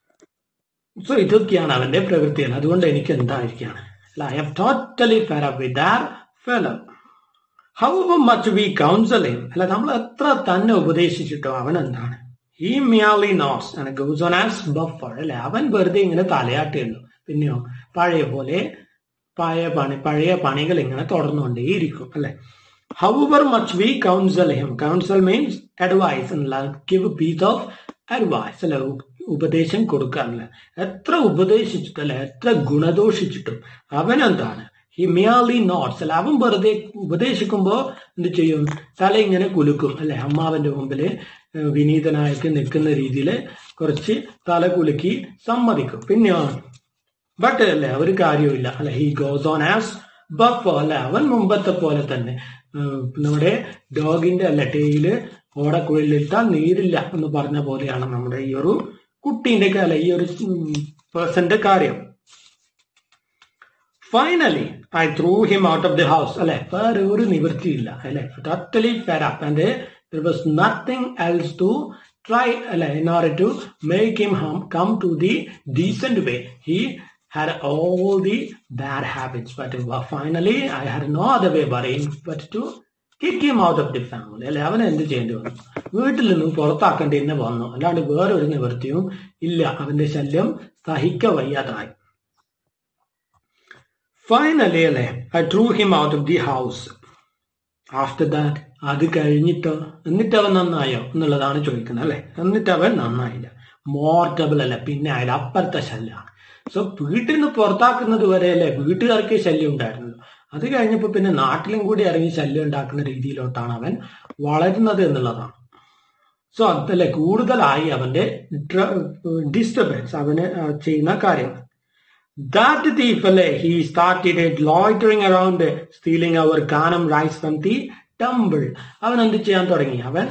സോ ഇതൊക്കെയാണ് അവന്റെ പ്രവൃത്തികൾ അതുകൊണ്ട് എനിക്ക് എന്തായിരിക്കാണ് I have totally fed up with that fellow how much we counselling അല്ല നമ്മൾ എത്ര തന്നെ ഉപദേശിച്ചിട്ടോ അവൻ എന്താണ് ഈ മിയാലി നോട്ട്സ് ആണ് ഗോസ് ഓൺ ആസ് ബഫർ അല്ലെ അവൻ വെറുതെ ഇങ്ങനെ തലയാട്ടുള്ളൂ പിന്നെയോ പഴയ പോലെ പഴയ പണി പഴയ പണികൾ ഇങ്ങനെ തുടർന്നുകൊണ്ടേയിരിക്കും അല്ലെ however much we counsel him counsel means advise give piece of advice അല്ലെ ഉപദേശം കൊടുക്കാറില്ല എത്ര ഉപദേശിച്ചിട്ടും അല്ലെ എത്ര ഗുണദോഷിച്ചിട്ടും അവനെന്താണ് ഹി മിയാലി നോട്ട്സ് അല്ലെ അവൻ വെറുതെ ഉപദേശിക്കുമ്പോ എന്ത് ചെയ്യും തല ഇങ്ങനെ കുലുക്കും അല്ലെ അമ്മാവന്റെ മുമ്പില് ഏഹ്, വിനീതനായിട്ട് നിൽക്കുന്ന രീതിയിൽ കുറച്ച് തല കുലുക്കി സമ്മതിക്കും പിന്നെ ബട്ട് അല്ലെ ഒരു കാര്യമില്ല അല്ലെ he goes on as before അല്ലെ അവൻ മുമ്പത്തെ പോലെ തന്നെ ഏഹ്, നമ്മുടെ ഡോഗിന്റെ അല്ലെ ടേയില് ഓടക്കുഴലിട്ടാൽ നീരില്ല എന്ന് പറഞ്ഞ പോലെയാണ് നമ്മുടെ ഈ ഒരു കുട്ടീന്റെ ഒക്കെ അല്ലെ ഈ ഒരു പേഴ്സന്റെ കാര്യം finally I threw him out of the house അല്ലെ വേറെ ഒരു നിവൃത്തിയില്ല അല്ലെ totally fed up and there was nothing else to try അല്ലെ in order to make him hum come to the decent way he had all the bad habits but finally I had no other way but, in, but to kick him out of the family അല്ലെ അവൻ എന്ത് ചെയ്യേണ്ടി വന്നു വീട്ടിൽ നിന്നും പുറത്താക്കേണ്ടി തന്നെ വന്നു അല്ലാണ്ട് വേറൊരു നിവൃത്തിയും ഇല്ല അവന്റെ ശല്യം സഹിക്ക വയ്യാതായി ഫൈനലി അല്ലേ I threw him out of the house after that അത് കഴിഞ്ഞിട്ടോ എന്നിട്ട് അവൻ നന്നായോ എന്നുള്ളതാണ് ചോദിക്കുന്നത് അല്ലെ എന്നിട്ട് അവൻ നന്നായില്ല മോർട്ടബിൾ അല്ല പിന്നെ അയാൾ അപ്പുറത്തെ ശല്യമാണ് സോ വീട്ടിൽ നിന്ന് പുറത്താക്കുന്നത് വരെ അല്ലേ വീട്ടുകാർക്ക് ശല്യം ഉണ്ടായിരുന്നുള്ളൂ അത് കഴിഞ്ഞപ്പോൾ പിന്നെ നാട്ടിലും കൂടി ഇറങ്ങി ശല്യം ഉണ്ടാക്കുന്ന രീതിയിലോട്ടാണ് അവൻ വളരുന്നത് എന്നുള്ളതാണ് സോ അതല്ലേ കൂടുതലായി അവന്റെ ഡിസ്റ്റർബൻസ് അവന് ആ, ചെയ്യുന്ന കാര്യങ്ങൾ That thief, he started loitering around, stealing our Ganam rice from the temple. അവൻ എന്ത് ചെയ്യാൻ തുടങ്ങി അവൻ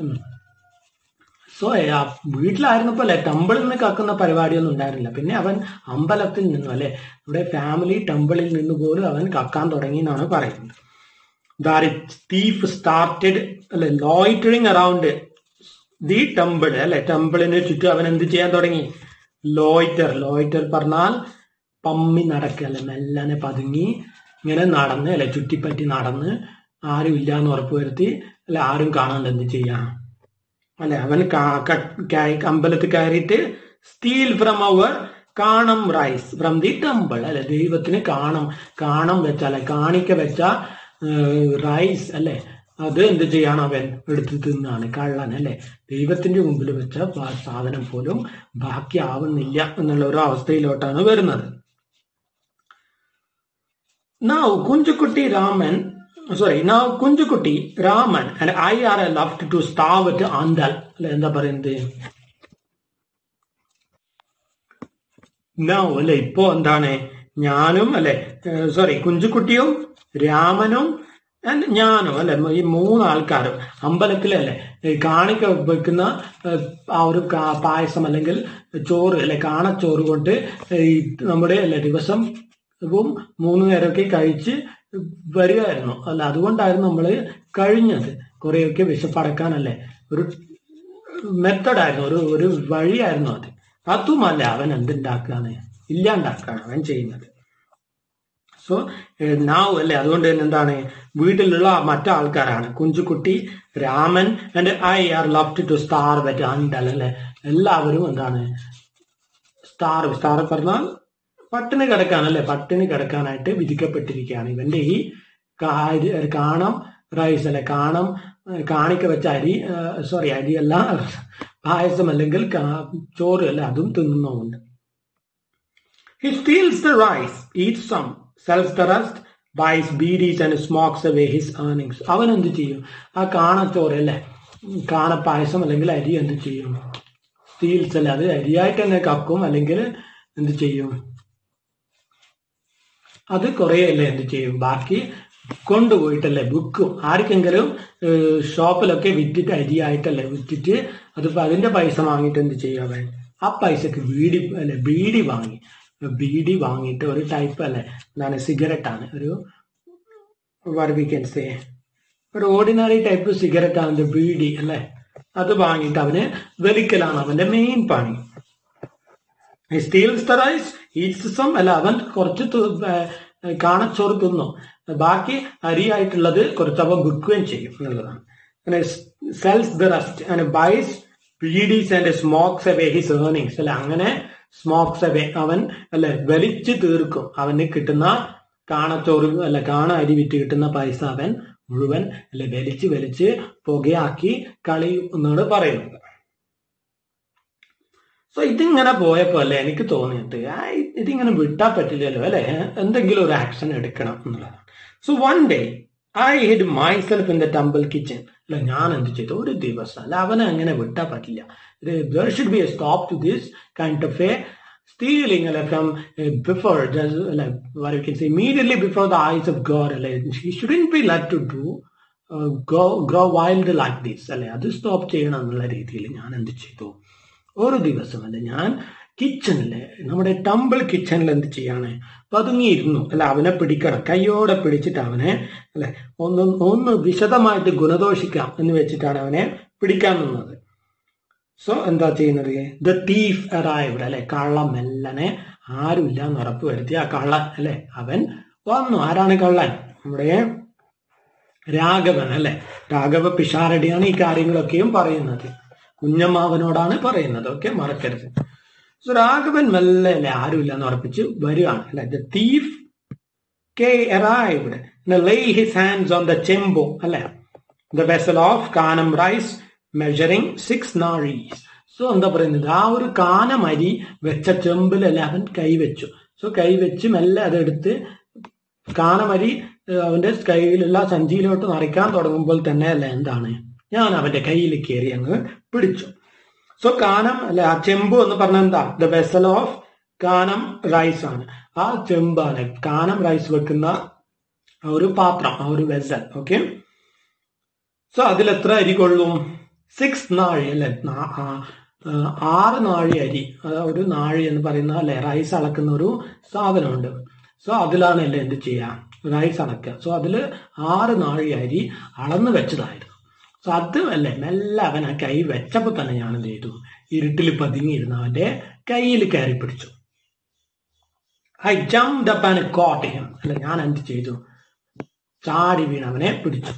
സോ വീട്ടിലായിരുന്നപ്പോ അല്ലെ ടെമ്പിളിൽ നിന്ന് കക്കുന്ന പരിപാടിയൊന്നും ഉണ്ടായിരുന്നില്ല പിന്നെ അവൻ അമ്പലത്തിൽ നിന്നും അല്ലെ ഇവിടെ ഫാമിലി ടെമ്പിളിൽ നിന്ന് പോലും അവൻ കക്കാൻ തുടങ്ങി എന്നാണ് പറയുന്നത് ദാറ്റ് തീഫ് സ്റ്റാർട്ടഡ് അല്ലെ ലോയിറ്ററിങ് അറൌണ്ട് ദി ടെമ്പിൾ അല്ലെ ടെമ്പിളിന് ചുറ്റും അവൻ എന്ത് ചെയ്യാൻ തുടങ്ങി ലോയിറ്റർ ലോയിറ്റർ പറഞ്ഞാൽ പമ്മി നടക്കുക അല്ലെ മെല്ലനെ പതുങ്ങി ഇങ്ങനെ നടന്ന് അല്ലെ ചുറ്റിപ്പറ്റി നടന്ന് ആരും ഇല്ല എന്ന് ഉറപ്പുവരുത്തി അല്ലെ ആരും കാണാണ്ട് എന്ത് ചെയ്യാം അല്ലെ അവൻ കാ- ക- കയ- അമ്പലത്തിൽ കയറിയിട്ട് സ്റ്റീൽ ഫ്രം അവർ കാണം റൈസ് ഫ്രം ദി ടെമ്പിൾ അല്ലെ ദൈവത്തിന് കാണം കാണം വെച്ച അല്ലെ കാണിക്ക വെച്ച റൈസ് അല്ലെ അത് എന്ത് ചെയ്യാണ് അവൻ എടുത്ത് തിന്നാണ് കള്ളൻ അല്ലെ ദൈവത്തിന്റെ മുമ്പിൽ വെച്ച പ- സാധനം പോലും ബാക്കിയാവുന്നില്ല എന്നുള്ള ഒരു അവസ്ഥയിലോട്ടാണ് വരുന്നത് Now, Kunjukutti Raman, sorry, now Kunjukutti Raman and I are left to starve at Andal. അല്ലെ എന്താ പറയുന്നത് നൗ അല്ലെ ഇപ്പോ എന്താണ് ഞാനും അല്ലെ സോറി കുഞ്ചുകുട്ടിയും രാമനും and ഞാനും അല്ലെ ഈ മൂന്ന് ആൾക്കാരും അമ്പലത്തിലല്ലേ ഈ കാണിക്ക വെക്കുന്ന ഏഹ്, ആ ഒരു കാ- പായസം അല്ലെങ്കിൽ ചോറ് അല്ലെ കാണച്ചോറ് കൊണ്ട് ഈ നമ്മുടെ അല്ലെ ദിവസം ഇപ്പം മൂന്ന് നേരമൊക്കെ കഴിച്ച് വരികയായിരുന്നു അല്ല അതുകൊണ്ടായിരുന്നു നമ്മൾ കഴിഞ്ഞത് കുറെയൊക്കെ വിശപ്പടക്കാനല്ലേ ഒരു മെത്തഡായിരുന്നു ഒരു ഒരു വഴിയായിരുന്നു അത് അതുമല്ല അവൻ എന്തുണ്ടാക്കാണ് ഇല്ലാണ്ടാക്കാണ് അവൻ ചെയ്യുന്നത് സോ നാവ് അല്ലേ അതുകൊണ്ട് തന്നെ എന്താണ് വീട്ടിലുള്ള മറ്റാൾക്കാരാണ് Kunjukutty Raman and I are ലവ് ടു സ്റ്റാർ വെറ്റ് അണ്ടൽ അല്ലെ എല്ലാവരും എന്താണ് സ്റ്റാർ സ്റ്റാർ പറഞ്ഞാൽ പട്ടിണി കിടക്കാൻ അല്ലെ പട്ടിണി കിടക്കാനായിട്ട് വിധിക്കപ്പെട്ടിരിക്കുകയാണ് ഇവന്റെ ഈ കാ- കാണം റൈസ് അല്ലെ കാണം ഏഹ് കാണിക്ക വെച്ച അരി സോറി അരിയല്ല പായസം അല്ലെങ്കിൽ കാ- ചോറ് അല്ലെ അതും തിന്നുന്നുമുണ്ട് He steals the rice, eats some, sells the rest, buys beedies and smokes away his earnings. അവൻ എന്ത് ചെയ്യും ആ കാണച്ചോറ് അല്ലേ കാണപ്പായസം അല്ലെങ്കിൽ അരി എന്ത് ചെയ്യും സ്റ്റീൽസ് അല്ലേ അത് അരിയായിട്ട് തന്നെ കക്കും അല്ലെങ്കിൽ എന്ത് ചെയ്യും അത് കുറേ അല്ലേ എന്ത് ചെയ്യും ബാക്കി കൊണ്ടുപോയിട്ടല്ലേ വിൽക്കും ആർക്കെങ്കിലും ഏഹ്, ഷോപ്പിലൊക്കെ വിറ്റിട്ട് അരിയായിട്ടല്ലേ വിറ്റിട്ട് അതിപ്പോ അതിന്റെ പൈസ വാങ്ങിയിട്ട് എന്ത് ചെയ്യും അവൻ ആ പൈസക്ക് ബീഡി അല്ലെ ബീഡി വാങ്ങി ബീഡി വാങ്ങിയിട്ട് ഒരു ടൈപ്പ് അല്ലെ എന്താണ് സിഗരറ്റ് ആണ് ഒരു വർവിക്കൻസേ ഒരു ഓർഡിനറി ടൈപ്പ് സിഗരറ്റ് ആണ് ബീഡി അല്ലെ അത് വാങ്ങിയിട്ട് അവന് വലിക്കലാണ് അവന്റെ മെയിൻ പണി steals the rice eats some അല്ല അവൻ കുറച്ച് തു- ഏഹ് കാണച്ചോറ് തിന്നു ബാക്കി അരിയായിട്ടുള്ളത് കുറച്ച് അവൻ വിൽക്കുകയും ചെയ്യും എന്നുള്ളതാണ് അങ്ങനെ സെൽസ് ദ റെസ്റ്റ് അങ്ങനെ buys beedis and smokes away his earnings അല്ലെ അങ്ങനെ സ്മോക്സ് അവേ അവൻ അല്ലെ വലിച്ചു തീർക്കും അവന് കിട്ടുന്ന കാണച്ചോറ് അല്ല കാണ അരി വിറ്റ് കിട്ടുന്ന പൈസ അവൻ മുഴുവൻ അല്ലെ വലിച്ച് വലിച്ച് പുകയാക്കി കളയും എന്നാണ് പറയുന്നത് സോ ഇതിങ്ങനെ പോയപ്പോ അല്ലേ എനിക്ക് തോന്നിയിട്ട് ആ, ഇതിങ്ങനെ വിട്ടാ പറ്റില്ലല്ലോ അല്ലെ എന്തെങ്കിലും ഒരു ആക്ഷൻ എടുക്കണം എന്നുള്ളതാണ് so one day I hid myself in the temple kitchen അല്ല ഞാൻ എന്ത് ചെയ്തു ഒരു ദിവസം അല്ല അവനെ അങ്ങനെ വിട്ടാൻ പറ്റില്ല there should be a stop to this kind of a stealing like, from uh, before just like what you can say immediately before the eyes of God like he shouldn't be let to do uh, go grow wild like this അല്ലെ അത് stop ചെയ്യണം എന്നുള്ള രീതിയിൽ ഞാൻ എന്ത് ചെയ്തു ഒരു ദിവസം അല്ലെ ഞാൻ കിച്ചണില് നമ്മുടെ ടമ്പിൾ കിച്ചണിൽ എന്ത് ചെയ്യാണ് പതുങ്ങിയിരുന്നു അല്ല അവനെ പിടിക്കണം കൈയോടെ പിടിച്ചിട്ട് അവനെ അല്ലെ ഒന്ന് ഒന്ന് വിശദമായിട്ട് ഗുണദോഷിക്കാം എന്ന് വെച്ചിട്ടാണ് അവനെ പിടിക്കാൻ നിന്നത് സോ എന്താ ചെയ്യുന്നത് ദ തീഫ് അറൈവ്ഡ് അല്ലെ കള്ളം മെല്ലനെ ആരുമില്ല എന്ന് ഉറപ്പ് വരുത്തി ആ കള്ളൻ അല്ലെ അവൻ വന്നു ആരാണ് കള്ളൻ നമ്മുടെ രാഘവൻ അല്ലെ രാഘവ പിഷാരടിയാണ് ഈ കാര്യങ്ങളൊക്കെയും പറയുന്നത് കുഞ്ഞമ്മാവനോടാണ് പറയുന്നത് ഓക്കെ മറക്കരുത് സോ രാഘവൻ മെല്ലെ അല്ലെ ആരുമില്ല എന്ന് ഉറപ്പിച്ച് വരികയാണ് അല്ലെ ദ തീഫ് കെ arrived laid his hands on the ചെമ്പോ അല്ലെ the vessel of kanam rice measuring six nazhis so എന്താ പറയുന്നത് ആ ഒരു കാനമരി വെച്ച ചെമ്പിലല്ല അവൻ കൈവച്ചു സോ കൈവച്ച് മെല്ലെ അതെടുത്ത് കാനമരി അവന്റെ കയ്യിലുള്ള സഞ്ചിയിലോട്ട് നിറയ്ക്കാൻ തുടങ്ങുമ്പോൾ തന്നെ അല്ല എന്താണ് ഞാൻ അവന്റെ കയ്യിൽ കയറി അങ്ങ് പിടിച്ചു സോ കാനം അല്ല ആ ചെമ്പ് എന്ന് പറഞ്ഞ എന്താ the vessel of kanam rice ആണ് ആ ചെമ്പാണ് കാനം റൈസ് വെക്കുന്ന ആ ഒരു പാത്രം ആ ഒരു വെസൽ ഓക്കെ സോ അതിൽ എത്ര അരി കൊള്ളും സിക്സ് നാഴി അല്ലെ ആറ് നാഴി അരി ഒരു നാഴി എന്ന് പറയുന്ന അല്ലെ റൈസ് അളക്കുന്ന ഒരു സാധനമുണ്ട് സോ അതിലാണ് അല്ലേ എന്ത് ചെയ്യാം റൈസ് അളക്കുക സോ അതിൽ ആറ് നാഴി അരി അളന്ന് വെച്ചതായിരുന്നു സോ അത് അല്ലേ മെല്ലെ അവൻ ആ കൈ വെച്ചപ്പോൾ തന്നെ ഞാൻ എന്ത് ചെയ്തു ഇരുട്ടിൽ പതുങ്ങിയിരുന്ന അവന്റെ കയ്യിൽ കയറി പിടിച്ചു I jump up and caught him അല്ല ഞാൻ എന്ത് ചെയ്തു ചാടി വീണ് അവനെ പിടിച്ചു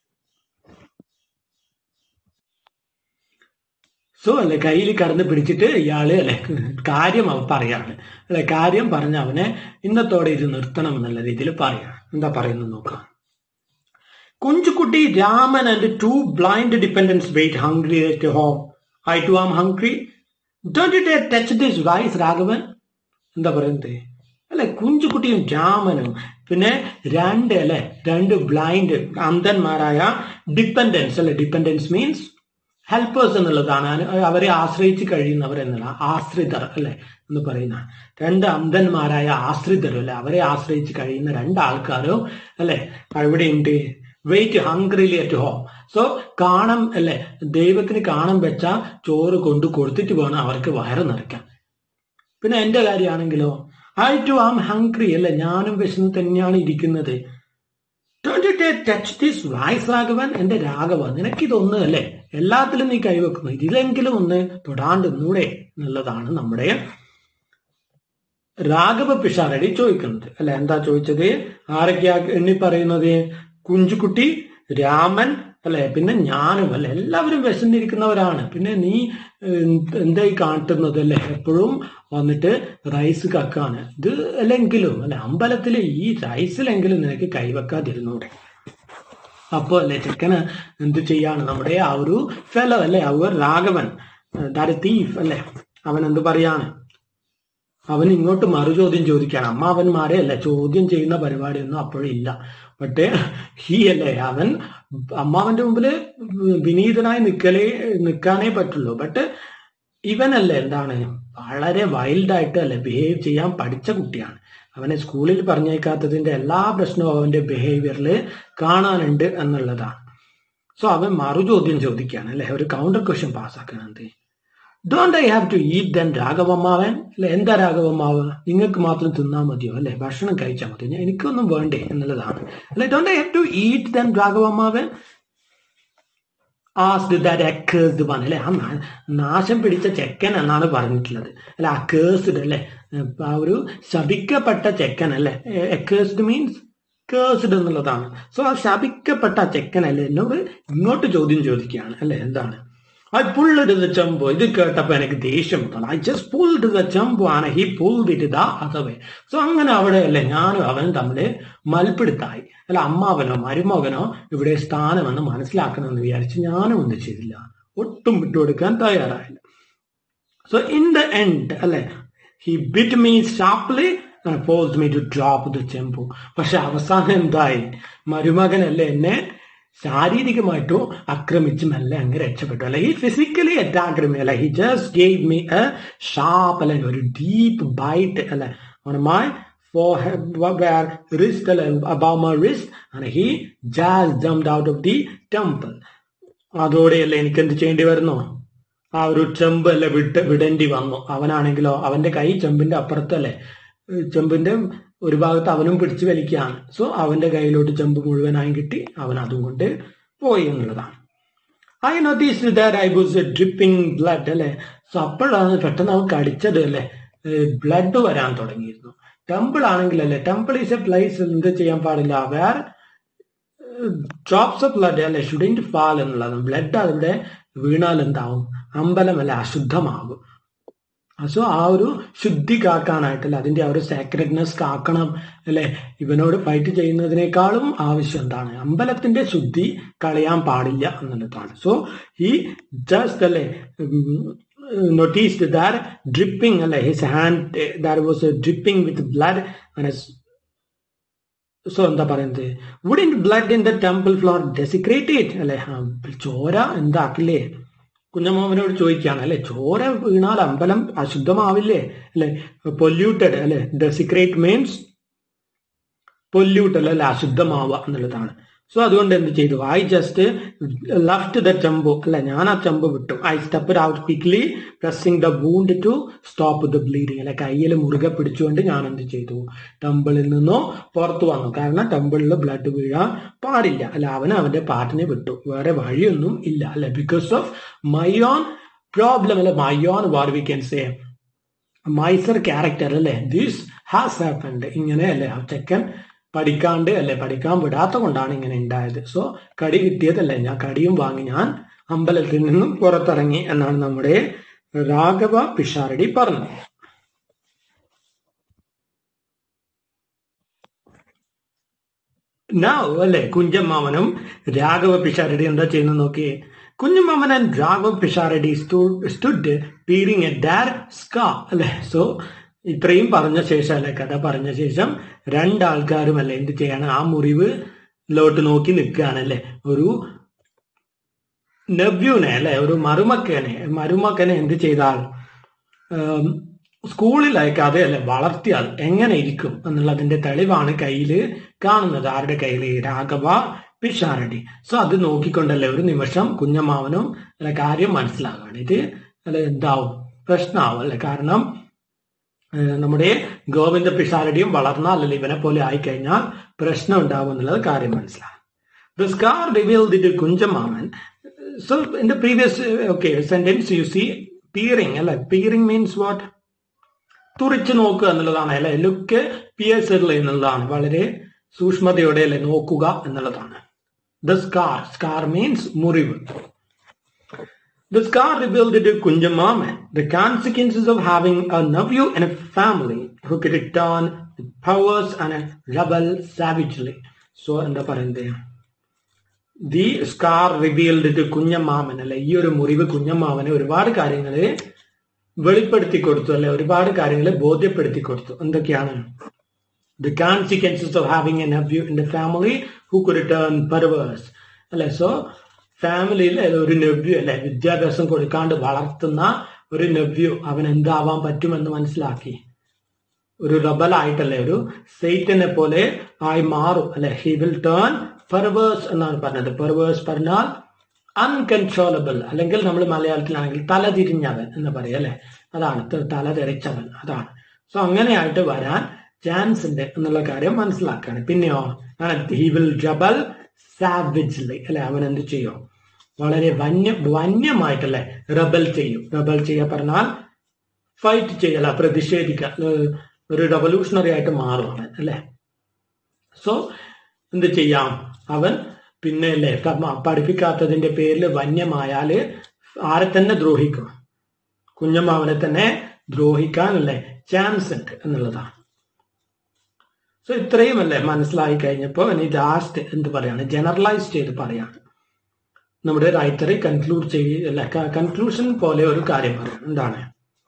സോ അല്ലെ കയ്യിൽ കടന്ന് പിടിച്ചിട്ട് ഇയാള് അല്ലെ കാര്യം അവ പറയാണ് അല്ലെ കാര്യം പറഞ്ഞ അവനെ ഇന്നത്തോടെ ഇത് നിർത്തണം എന്നുള്ള രീതിയിൽ പറയാണ് എന്താ പറയുന്നത് നോക്കാം Kunjukutty Raman and two blind dependants wait hungry at home I too am hungry don't you dare touch this rice Raghavan എന്താ പറയുന്നത് അല്ലെ കുഞ്ചുകുട്ടിയും രാമനും പിന്നെ രണ്ട് അല്ലെ രണ്ട് ബ്ലൈൻഡ് അന്ധന്മാരായ ഡിപ്പെൻഡൻസ് അല്ലെ ഡിപ്പെൻഡൻസ് മീൻസ് ഹെൽപ്പേഴ്സ് എന്നുള്ളതാണ് അവരെ ആശ്രയിച്ച് കഴിയുന്നവർ എന്നുള്ള ആശ്രിതർ അല്ലെ എന്ന് പറയുന്ന രണ്ട് അന്ധന്മാരായ ആശ്രിതരും അല്ലെ അവരെ ആശ്രയിച്ച് കഴിയുന്ന രണ്ട് ആൾക്കാരും അല്ലെ എവിടെയുണ്ട് wait hungrily at home so kanam അല്ലെ ദൈവത്തിന് കാണം വെച്ച ചോറ് കൊണ്ട് കൊടുത്തിട്ട് വേണം അവർക്ക് വയറ് നിറയ്ക്കാൻ പിന്നെ എന്റെ കാര്യമാണെങ്കിലോ ഐ ടു ആം ഹംഗ്രി അല്ലെ ഞാനും വിശന്ന് തന്നെയാണ് ഇരിക്കുന്നത് ടച്ച് ദിസ് റൈസ് രാഘവൻ എന്റെ രാഘവ നിനക്കിതൊന്ന് അല്ലേ എല്ലാത്തിലും നീ കൈവെക്കുന്നു ഇതിലെങ്കിലും ഒന്ന് തൊടാണ്ട് ഒന്നൂടെ എന്നുള്ളതാണ് നമ്മുടെ രാഘവ പിഷാരടി ചോദിക്കുന്നത് അല്ലെ എന്താ ചോദിച്ചത് ആരൊക്കെയാ എണ്ണി പറയുന്നത് കുഞ്ചുകുട്ടി രാമൻ അല്ലെ പിന്നെ ഞാനും അല്ലെ എല്ലാവരും വിശന്നിരിക്കുന്നവരാണ് പിന്നെ നീ എന്തായി കാട്ടുന്നത് അല്ലെ എപ്പോഴും വന്നിട്ട് റൈസ് കക്കാണ് ഇത് അല്ലെങ്കിലും അല്ലെ അമ്പലത്തിലെ ഈ റൈസിലെങ്കിലും നിനക്ക് കൈവെക്കാതിരുന്നൂടെ അപ്പോ അല്ലെ ചെക്കന് എന്ത് ചെയ്യാണ് നമ്മുടെ ആ ഒരു ഫെലോ അല്ലെ അവർ രാഘവൻ ദാറ്റ് തീഫ് അല്ലെ അവൻ എന്ത് പറയാണ് അവൻ ഇങ്ങോട്ട് മറുചോദ്യം ചോദിക്കാണ് അമ്മാവന്മാരെ അല്ല ചോദ്യം ചെയ്യുന്ന പരിപാടിയൊന്നും അപ്പോഴില്ല ബട്ട് ഹീ അല്ലേ അവൻ അമ്മാവന്റെ മുമ്പില് വിനീതനായി നിക്കലേ നിൽക്കാനേ പറ്റുള്ളൂ ബട്ട് ഇവനല്ലേ എന്താണ് വളരെ വൈൽഡായിട്ട് അല്ലെ ബിഹേവ് ചെയ്യാൻ പഠിച്ച കുട്ടിയാണ് അവനെ സ്കൂളിൽ പറഞ്ഞേക്കാത്തതിന്റെ എല്ലാ പ്രശ്നവും അവന്റെ ബിഹേവിയറിൽ കാണാനുണ്ട് എന്നുള്ളതാണ് സോ അവൻ മറുചോദ്യം ചോദിക്കുകയാണ് അല്ലെ ഒരു കൗണ്ടർ ക്വസ്റ്റ്യൻ പാസ്സാക്കണം എന്ത് don't I have to eat then രാഘവമ്മാവൻ അല്ലെ എന്താ രാഘവമ്മാവ് നിങ്ങൾക്ക് മാത്രം തിന്നാൽ മതിയോ അല്ലെ ഭക്ഷണം കഴിച്ചാൽ മതി എനിക്കൊന്നും വേണ്ടേ എന്നുള്ളതാണ് അല്ലെ don't I have to eat then രാഘവമ്മാവൻ ആസ്ഡ് ദാറ്റ് അക്കേഴ്സ്ഡ് വൺ അല്ലെ ആ നാശം പിടിച്ച ചെക്കൻ എന്നാണ് പറഞ്ഞിട്ടുള്ളത് അല്ലെ അക്കേഴ്സ്ഡ് അല്ലെ ആ ഒരു ശപിക്കപ്പെട്ട ചെക്കൻ അല്ലെ അക്കേഴ്സ്ഡ് മീൻസ് കേഴ്സ്ഡ് എന്നുള്ളതാണ് സോ ആ ശപിക്കപ്പെട്ട ചെക്കൻ അല്ലെ എന്നോട് ഇങ്ങോട്ട് ചോദ്യം ചോദിക്കുകയാണ് അല്ലെ എന്താണ് ഐ പുൾഡ് ദ ചമ്പോ ഇത് കേട്ടപ്പോ എനിക്ക് ദേഷ്യം വന്നു ഐ ജസ്റ്റ് പുൾഡ് ദ ചമ്പോ ആണ് he pulled it the other way so അങ്ങനെ അവിടെ അല്ലെ ഞാനും അവനും തമ്മിൽ മൽപ്പിടുത്തായി അല്ല അമ്മാവനോ മരുമകനോ ഇവിടെ സ്ഥാനമെന്ന് മനസ്സിലാക്കണമെന്ന് വിചാരിച്ച് ഞാനും ഒന്നും ചെയ്തില്ല ഒട്ടും വിട്ടുകൊടുക്കാൻ തയ്യാറായില്ല സോ ഇൻ ദ എൻഡ് അല്ലെ he bit me sharply force me to drop the chembu പക്ഷെ അവസാനം എന്തായി മരുമകനല്ലേ എന്നെ ശാരീരികമായിട്ടും ആക്രമിച്ച് മെല്ലെ അങ്ങ് രക്ഷപ്പെട്ടു അല്ലെ ഈ ഫിസിക്കലി അറ്റാക്ക് മീ അല്ലെ he just gave me a sharp അല്ലെ ഒരു ഡീപ്പ് ബൈറ്റ് അല്ലെ on my forehead where wrist above my wrist and he just jumped out of the temple അതോടെയല്ലേ എനിക്ക് എന്ത് ചെയ്യേണ്ടി വരുന്നു ആ ഒരു ചെമ്പ് അല്ലെ വിട്ട് വിടേണ്ടി വന്നു അവനാണെങ്കിലോ അവന്റെ കൈ ചെമ്പിന്റെ അപ്പുറത്തല്ലേ ചെമ്പിന്റെ ഒരു ഭാഗത്ത് അവനും പിടിച്ചു വലിക്കുകയാണ് സോ അവന്റെ കയ്യിലോട്ട് ചെമ്പ് മുഴുവനായും കിട്ടി അവൻ അതും കൊണ്ട് പോയി എന്നുള്ളതാണ് I notice that I was dripping blood അല്ലെ സോ അപ്പോഴാണ് പെട്ടെന്ന് അവൻ കടിച്ചത് അല്ലെ ബ്ലഡ് വരാൻ തുടങ്ങിയിരുന്നു ടെമ്പിൾ ആണെങ്കിലല്ലേ ടെമ്പിൾ ഈസ് എ പ്ലേസ് എന്ത് ചെയ്യാൻ പാടില്ല വേർ ഡ്രോപ്സ് ഓഫ് ബ്ലഡ് അല്ലെ ഷുഡിൻറ്റ് ഫാൽ എന്നുള്ളതാണ് ബ്ലഡ് അവിടെ വീണാൽ എന്താവും അമ്പലമല്ല അശുദ്ധമാകും സോ ആ ഒരു ശുദ്ധി കാക്കാനായിട്ടല്ല അതിന്റെ ആ ഒരു സാക്രഡ്നെസ് കാക്കണം അല്ലെ ഇവനോട് ഫൈറ്റ് ചെയ്യുന്നതിനേക്കാളും ആവശ്യം എന്താണ് അമ്പലത്തിന്റെ ശുദ്ധി കളയാൻ പാടില്ല എന്നുള്ളതാണ് സോ ഈ ജസ്റ്റ് അല്ലെ നോട്ടീസ്ഡ് ദാർ ഡ്രിപ്പിംഗ് അല്ലെ his hand there was dripping with blood so എന്താ പറയുന്നത് would in blood in the temple floor desecrated അല്ലെ ചോര എന്താക്കില്ലേ കുഞ്ഞമ്മാവനോട് ചോദിക്കുകയാണ് അല്ലെ ചോര വീണാൽ അമ്പലം അശുദ്ധമാവില്ലേ അല്ലെ പൊല്യൂട്ടഡ് അല്ലെ ഡെസിക്രേറ്റ് മീൻസ് പൊല്യൂട്ട് അല്ലെ അശുദ്ധമാവുക എന്നുള്ളതാണ് സോ അതുകൊണ്ട് എന്ത് ചെയ്തു I just left the chembu അല്ല ഞാൻ ആ ചെമ്പ് വിട്ടു I step out quickly pressing the wound to stop the bleeding അല്ലെ കയ്യിൽ മുറുകെ പിടിച്ചുകൊണ്ട് ഞാൻ എന്ത് ചെയ്തു ടെമ്പിളിൽ നിന്നോ പുറത്തു വന്നു കാരണം ടെമ്പിളിൽ ബ്ലഡ് വീഴാൻ പാടില്ല അല്ല അവൻ അവന്റെ പാട്ടിനെ വിട്ടു വേറെ വഴിയൊന്നും ഇല്ല അല്ലെ ബിക്കോസ് ഓഫ് മയോൺ പ്രോബ്ലം അല്ലെ my own or we can say miser character അല്ലെ ദിസ് ഹാസ് ഹാപ്പൻഡ് ഇങ്ങനെ അല്ലെ ആ ചെക്കൻ പഠിക്കാണ്ട് അല്ലെ പഠിക്കാൻ വിടാത്ത കൊണ്ടാണ് ഇങ്ങനെ ഉണ്ടായത് സോ കടി കിട്ടിയതല്ലേ ഞാൻ കടിയും വാങ്ങി ഞാൻ അമ്പലത്തിൽ നിന്നും പുറത്തിറങ്ങി എന്നാണ് നമ്മുടെ രാഘവ പിഷാരടി പറഞ്ഞത് നൗ അല്ലെ കുഞ്ചമ്മാവനും രാഘവ പിഷാരടി എന്താ ചെയ്യുന്നത് നോക്കിയേ Kunjumaman and Raghava Pisharody stood peering at the scar അല്ലെ സോ ഇത്രയും പറഞ്ഞ ശേഷം അല്ലെ കഥ പറഞ്ഞ ശേഷം രണ്ടാൾക്കാരും അല്ലെ എന്ത് ചെയ്യാണ് ആ മുറിവ് ലോട്ട് നോക്കി നിൽക്കുകയാണ് അല്ലെ ഒരു നബ്യുനെ അല്ലെ ഒരു മരുമക്കനെ മരുമക്കനെ എന്ത് ചെയ്താൽ സ്കൂളിൽ അയക്കാതെ അല്ലെ വളർത്തിയാൽ എങ്ങനെ ഇരിക്കും എന്നുള്ളതിന്റെ തെളിവാണ് കയ്യിൽ കാണുന്നത് ആരുടെ കയ്യിൽ രാഘവ പിഷാരടി സോ അത് നോക്കിക്കൊണ്ടല്ലേ ഒരു നിമിഷം കുഞ്ഞമ്മാവനും അല്ലെ കാര്യം മനസ്സിലാകാണ് ഇത് അല്ലെ എന്താവും പ്രശ്നമാവും അല്ലെ കാരണം നമ്മുടെ ഗോവിന്ദ പിഷാരടിയും വളർന്നാൽ അല്ലെ ഇവനെ പോലെ ആയിക്കഴിഞ്ഞാൽ പ്രശ്നം ഉണ്ടാവും എന്നുള്ളത് കാര്യം മനസ്സിലാവും The scar revealed to Kunjamaman. So in the previous uh, okay sentence you see peering അല്ലെ peering means what തുറിച്ചു നോക്കുക എന്നുള്ളതാണ് അല്ലെ ലുക്ക് പിയേഴ്സറിൽ എന്നുള്ളതാണ് വളരെ സൂക്ഷ്മതയോടെ അല്ലെ നോക്കുക എന്നുള്ളതാണ് ദ സ്കാർ സ്കാർ മീൻസ് മുറിവ് The scar revealed to Kunjamaman the consequences of having a nephew in a family who could return with powers and rebel savagely. So എന്താ പറയുന്നത് the scar revealed to Kunjammaman അല്ലെ ഈ ഒരു മുറിവ് കുഞ്ഞമ്മാമനെ ഒരുപാട് കാര്യങ്ങള് വെളിപ്പെടുത്തി കൊടുത്തു അല്ലെ ഒരുപാട് കാര്യങ്ങളെ ബോധ്യപ്പെടുത്തി കൊടുത്തു എന്തൊക്കെയാണ് the consequences of having a nephew in the family who could turn perverse അല്ലെ സോ ഫാമിലിയിൽ ഒരു നെവ്യൂ അല്ലെ വിദ്യാഭ്യാസം കൊടുക്കാണ്ട് വളർത്തുന്ന ഒരു നെവ്യൂ അവൻ എന്താവാൻ പറ്റുമെന്ന് മനസ്സിലാക്കി ഒരു റബൽ ആയിട്ടല്ലേ ഒരു സെയ്റ്റനെ പോലെ ആയി മാറും അല്ലെ ഹി വിൽ ടേൺ പെർവേഴ്സ് എന്നാണ് പറഞ്ഞത് പെർവേഴ്സ് പറഞ്ഞാൽ അൺകൺട്രോളബിൾ അല്ലെങ്കിൽ നമ്മൾ മലയാളത്തിലാണെങ്കിൽ തലതിരിഞ്ഞവൻ എന്ന് പറയും അല്ലെ അതാണ് തല തെറിച്ചവൻ അതാണ് സോ അങ്ങനെയായിട്ട് വരാൻ ചാൻസ് ഉണ്ട് എന്നുള്ള കാര്യം മനസ്സിലാക്കുകയാണ് പിന്നെയോ ഹി വിൽ ജബൽ സാവിജ്ലി അല്ലെ അവൻ എന്ത് ചെയ്യും വളരെ വന്യ വന്യമായിട്ടല്ലേ റബൽ ചെയ്യും റബൽ ചെയ്യുക പറഞ്ഞാൽ ഫൈറ്റ് ചെയ്യല പ്രതിഷേധിക്കുക ഒരു റവല്യൂഷണറി ആയിട്ട് മാറും അല്ലെ സോ എന്ത് ചെയ്യാം അവൻ പിന്നെ അല്ലേ പഠിപ്പിക്കാത്തതിന്റെ പേരിൽ വന്യമായാല് ആരെ തന്നെ ദ്രോഹിക്കും കുഞ്ഞമ്മാവനെ തന്നെ ദ്രോഹിക്കാനല്ലേ ചാൻസ് ഉണ്ട് എന്നുള്ളതാണ് സോ ഇത്രയും അല്ലേ മനസ്സിലായി കഴിഞ്ഞപ്പോൾ ഇനി ലാസ്റ്റ് എന്ത് പറയാണ് ജനറലൈസ് ചെയ്ത് പറയാണ് നമ്മുടെ റൈറ്ററെ കൺക്ലൂഡ് ചെയ്യ കൺക്ലൂഷൻ പോലെ ഒരു കാര്യം പറയാം എന്താണ്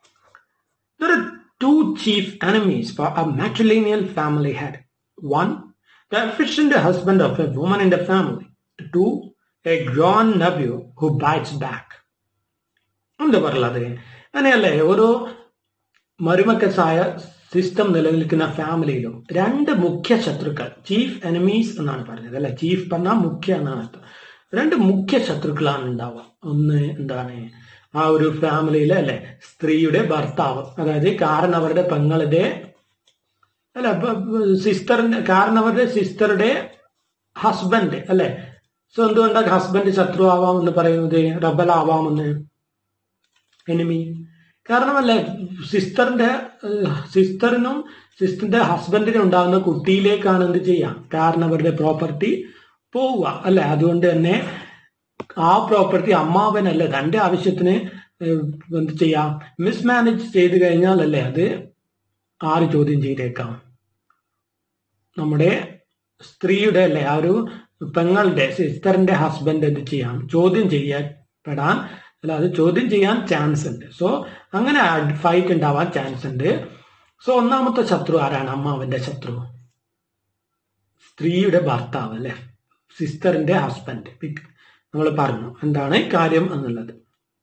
two chief enemies for a matrilineal family had one the efficient husband of a woman in the family. Two a grown nephew who bites back എന്താ പറയുള്ളത് അങ്ങനെയല്ലേ ഓരോ മരുമക്കസായ സിസ്റ്റം നിലനിൽക്കുന്ന ഫാമിലിയിലും രണ്ട് മുഖ്യ ശത്രുക്കൾ ചീഫ് എനിമീസ് എന്നാണ് പറഞ്ഞത് അല്ലെ ചീഫ് പറഞ്ഞാൽ മുഖ്യ എന്നാണ് അർത്ഥം രണ്ട് മുഖ്യ ശത്രുക്കളാണ് ഉണ്ടാവുക ഒന്ന് എന്താണ് ആ ഒരു ഫാമിലിയിലെ അല്ലെ സ്ത്രീയുടെ ഭർത്താവ് അതായത് കാരണവരുടെ പെങ്ങളുടെ അല്ല സിസ്റ്ററിന്റെ കാരണവരുടെ സിസ്റ്ററുടെ ഹസ്ബൻഡ് അല്ലെ സോ എന്തുകൊണ്ടാണ് ഹസ്ബൻഡ് ശത്രു ആവാമെന്ന് പറയുന്നത് റബൽ ആവാമെന്ന് എനിമി കാരണമല്ലേ സിസ്റ്ററിന്റെ സിസ്റ്ററിനും സിസ്റ്ററിന്റെ ഹസ്ബൻഡിനും ഉണ്ടാകുന്ന കുട്ടിയിലേക്കാണ് എന്ത് ചെയ്യാം കാരണം അവരുടെ പ്രോപ്പർട്ടി പോവുക അല്ലെ അതുകൊണ്ട് തന്നെ ആ പ്രോപ്പർട്ടി അമ്മാവനല്ലേ തന്റെ ആവശ്യത്തിന് എന്ത് ചെയ്യാം മിസ്മാനേജ് ചെയ്ത് കഴിഞ്ഞാൽ അല്ലേ അത് ആര് ചോദ്യം ചെയ്തേക്കാം നമ്മുടെ സ്ത്രീയുടെ അല്ലെ ആ ഒരു പെങ്ങളുടെ സിസ്റ്ററിന്റെ ഹസ്ബൻഡ് എന്ത് ചെയ്യാം ചോദ്യം ചെയ്യപ്പെടാൻ അല്ല അത് ചോദ്യം ചെയ്യാൻ ചാൻസ് ഉണ്ട് സോ അങ്ങനെ ഫൈറ്റ് ഉണ്ടാവാൻ ചാൻസ് ഉണ്ട് സോ ഒന്നാമത്തെ ശത്രു ആരാണ് അമ്മാവന്റെ ശത്രു സ്ത്രീയുടെ ഭർത്താവ് അല്ലെ സിസ്റ്ററിന്റെ ഹസ്ബൻഡ് നമ്മൾ പറഞ്ഞു എന്താണ് കാര്യം എന്നുള്ളത്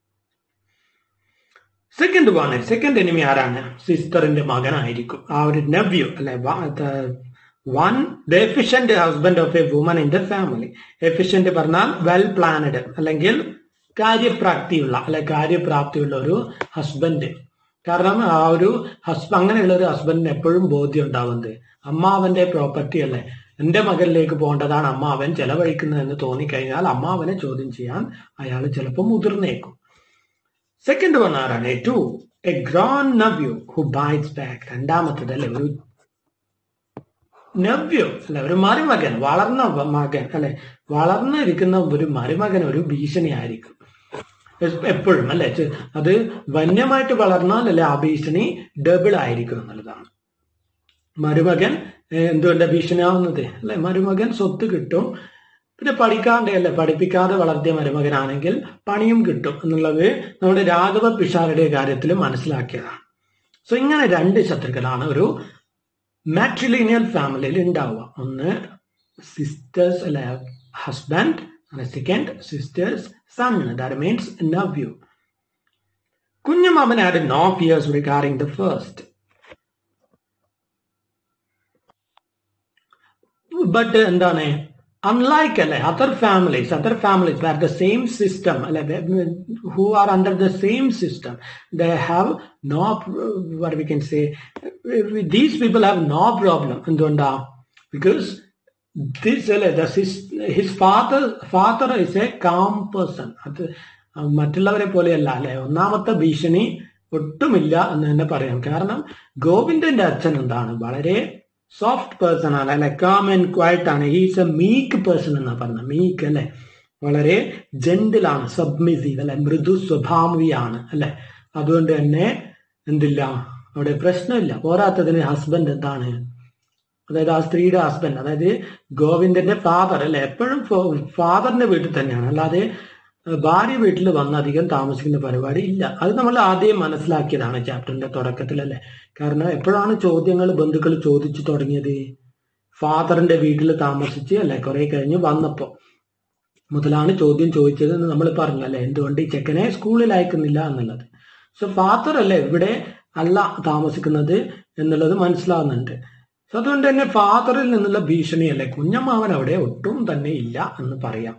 സെക്കൻഡ് വൺ സെക്കൻഡ് എനിമി ആരാണ് സിസ്റ്ററിന്റെ മകനായിരിക്കും ആ ഒരു നെവ്യൂ അല്ലെ one the efficient husband of a woman in the family efficient പറഞ്ഞാൽ വെൽ പ്ലാനഡ് അല്ലെങ്കിൽ കാര്യപ്രാപ്തിയുള്ള അല്ലെ കാര്യപ്രാപ്തിയുള്ള ഒരു ഹസ്ബൻഡ് കാരണം ആ ഒരു ഹസ്ബ അങ്ങനെയുള്ള ഒരു ഹസ്ബൻഡിന് എപ്പോഴും ബോധ്യം ഉണ്ടാവുന്നത് അമ്മാവന്റെ പ്രോപ്പർട്ടി അല്ലേ എന്റെ മകനിലേക്ക് പോകേണ്ടതാണ് അമ്മാവൻ ചെലവഴിക്കുന്നതെന്ന് തോന്നിക്കഴിഞ്ഞാൽ അമ്മാവനെ ചോദ്യം ചെയ്യാൻ അയാൾ ചിലപ്പോൾ മുതിർന്നേക്കും സെക്കൻഡ് വൺ ആരാണ് two a grown nephew who bites back രണ്ടാമത്തത് അല്ലെ ഒരു നവ്യു അല്ലെ ഒരു മരുമകൻ വളർന്ന മകൻ അല്ലെ വളർന്നിരിക്കുന്ന ഒരു മരുമകൻ ഒരു ഭീഷണി ആയിരിക്കും എപ്പോഴും അല്ലെ അത് വന്യമായിട്ട് വളർന്നാൽ അല്ലെ ആ ഭീഷണി ഡബിൾ ആയിരിക്കും എന്നുള്ളതാണ് മരുമകൻ എന്തുകൊണ്ട് ഭീഷണിയാവുന്നത് അല്ലെ മരുമകൻ സ്വത്ത് കിട്ടും പിന്നെ പഠിക്കാണ്ട് അല്ലെ പഠിപ്പിക്കാതെ വളർത്തിയ മരുമകനാണെങ്കിൽ പണിയും കിട്ടും എന്നുള്ളത് നമ്മുടെ രാഘവ പിഷാരുടെ കാര്യത്തിൽ മനസ്സിലാക്കിയതാണ് സോ ഇങ്ങനെ രണ്ട് ശത്രുക്കളാണ് ഒരു മാട്രിലീനിയൽ ഫാമിലിയിൽ ഉണ്ടാവുക ഒന്ന് സിസ്റ്റേഴ്സ് അല്ലെ husband second sister's son that means nephew Kunjamaman had no fears regarding the first but എന്താണ് അൺലൈക്ക് അല്ലെ other families other families where the same system അല്ലെ who are under the same system they have no what we can say these people have no problem എന്തുകൊണ്ടാ because this അല്ലെ his father father is a calm person അത് മറ്റുള്ളവരെ പോലെയല്ല അല്ലെ ഒന്നാമത്തെ ഭീഷണി ഒട്ടുമില്ല എന്ന് തന്നെ പറയാം കാരണം ഗോവിന്ദന്റെ അച്ഛൻ എന്താണ് വളരെ സോഫ്റ്റ് പേഴ്സൺ ആണ് അല്ലെ കാം ആൻഡ് ക്വയറ്റ് ആണ് ഹീസ് എ മീക്ക് പേഴ്സൺ എന്നാ പറഞ്ഞ മീക്ക് അല്ലെ വളരെ ജെന്റിലാണ് സബ്മിസീവ് അല്ലെ മൃദു സ്വഭാവിയാണ് അല്ലെ അതുകൊണ്ട് തന്നെ എന്തില്ല അവിടെ പ്രശ്നമില്ല പോരാത്തതിന് ഹസ്ബൻഡ് എന്താണ് അതായത് ആ സ്ത്രീയുടെ ഹസ്ബൻഡ് അതായത് ഗോവിന്ദന്റെ ഫാദർ അല്ലെ എപ്പോഴും ഫാദറിന്റെ വീട്ടിൽ തന്നെയാണ് അല്ലാതെ ഭാര്യ വീട്ടിൽ വന്ന് അധികം താമസിക്കുന്ന പരിപാടി ഇല്ല അത് നമ്മൾ ആദ്യം മനസ്സിലാക്കിയതാണ് ചാപ്റ്ററിന്റെ തുടക്കത്തിൽ അല്ലെ കാരണം എപ്പോഴാണ് ചോദ്യങ്ങൾ ബന്ധുക്കൾ ചോദിച്ചു തുടങ്ങിയത് ഫാദറിന്റെ വീട്ടിൽ താമസിച്ച് അല്ലെ കുറെ കഴിഞ്ഞ് വന്നപ്പോ മുതലാണ് ചോദ്യം ചോദിച്ചത് എന്ന് നമ്മൾ പറഞ്ഞു അല്ലെ എന്തുകൊണ്ട് ഈ ചെക്കനെ സ്കൂളിൽ അയക്കുന്നില്ല എന്നുള്ളത് സോ ഫാദർ അല്ലെ ഇവിടെ അല്ല താമസിക്കുന്നത് എന്നുള്ളത് മനസ്സിലാവുന്നുണ്ട് സോ അതുകൊണ്ട് തന്നെ ഫാദറിൽ നിന്നുള്ള ഭീഷണിയല്ലേ കുഞ്ഞമ്മാവൻ അവിടെ ഒട്ടും തന്നെ ഇല്ല എന്ന് പറയാം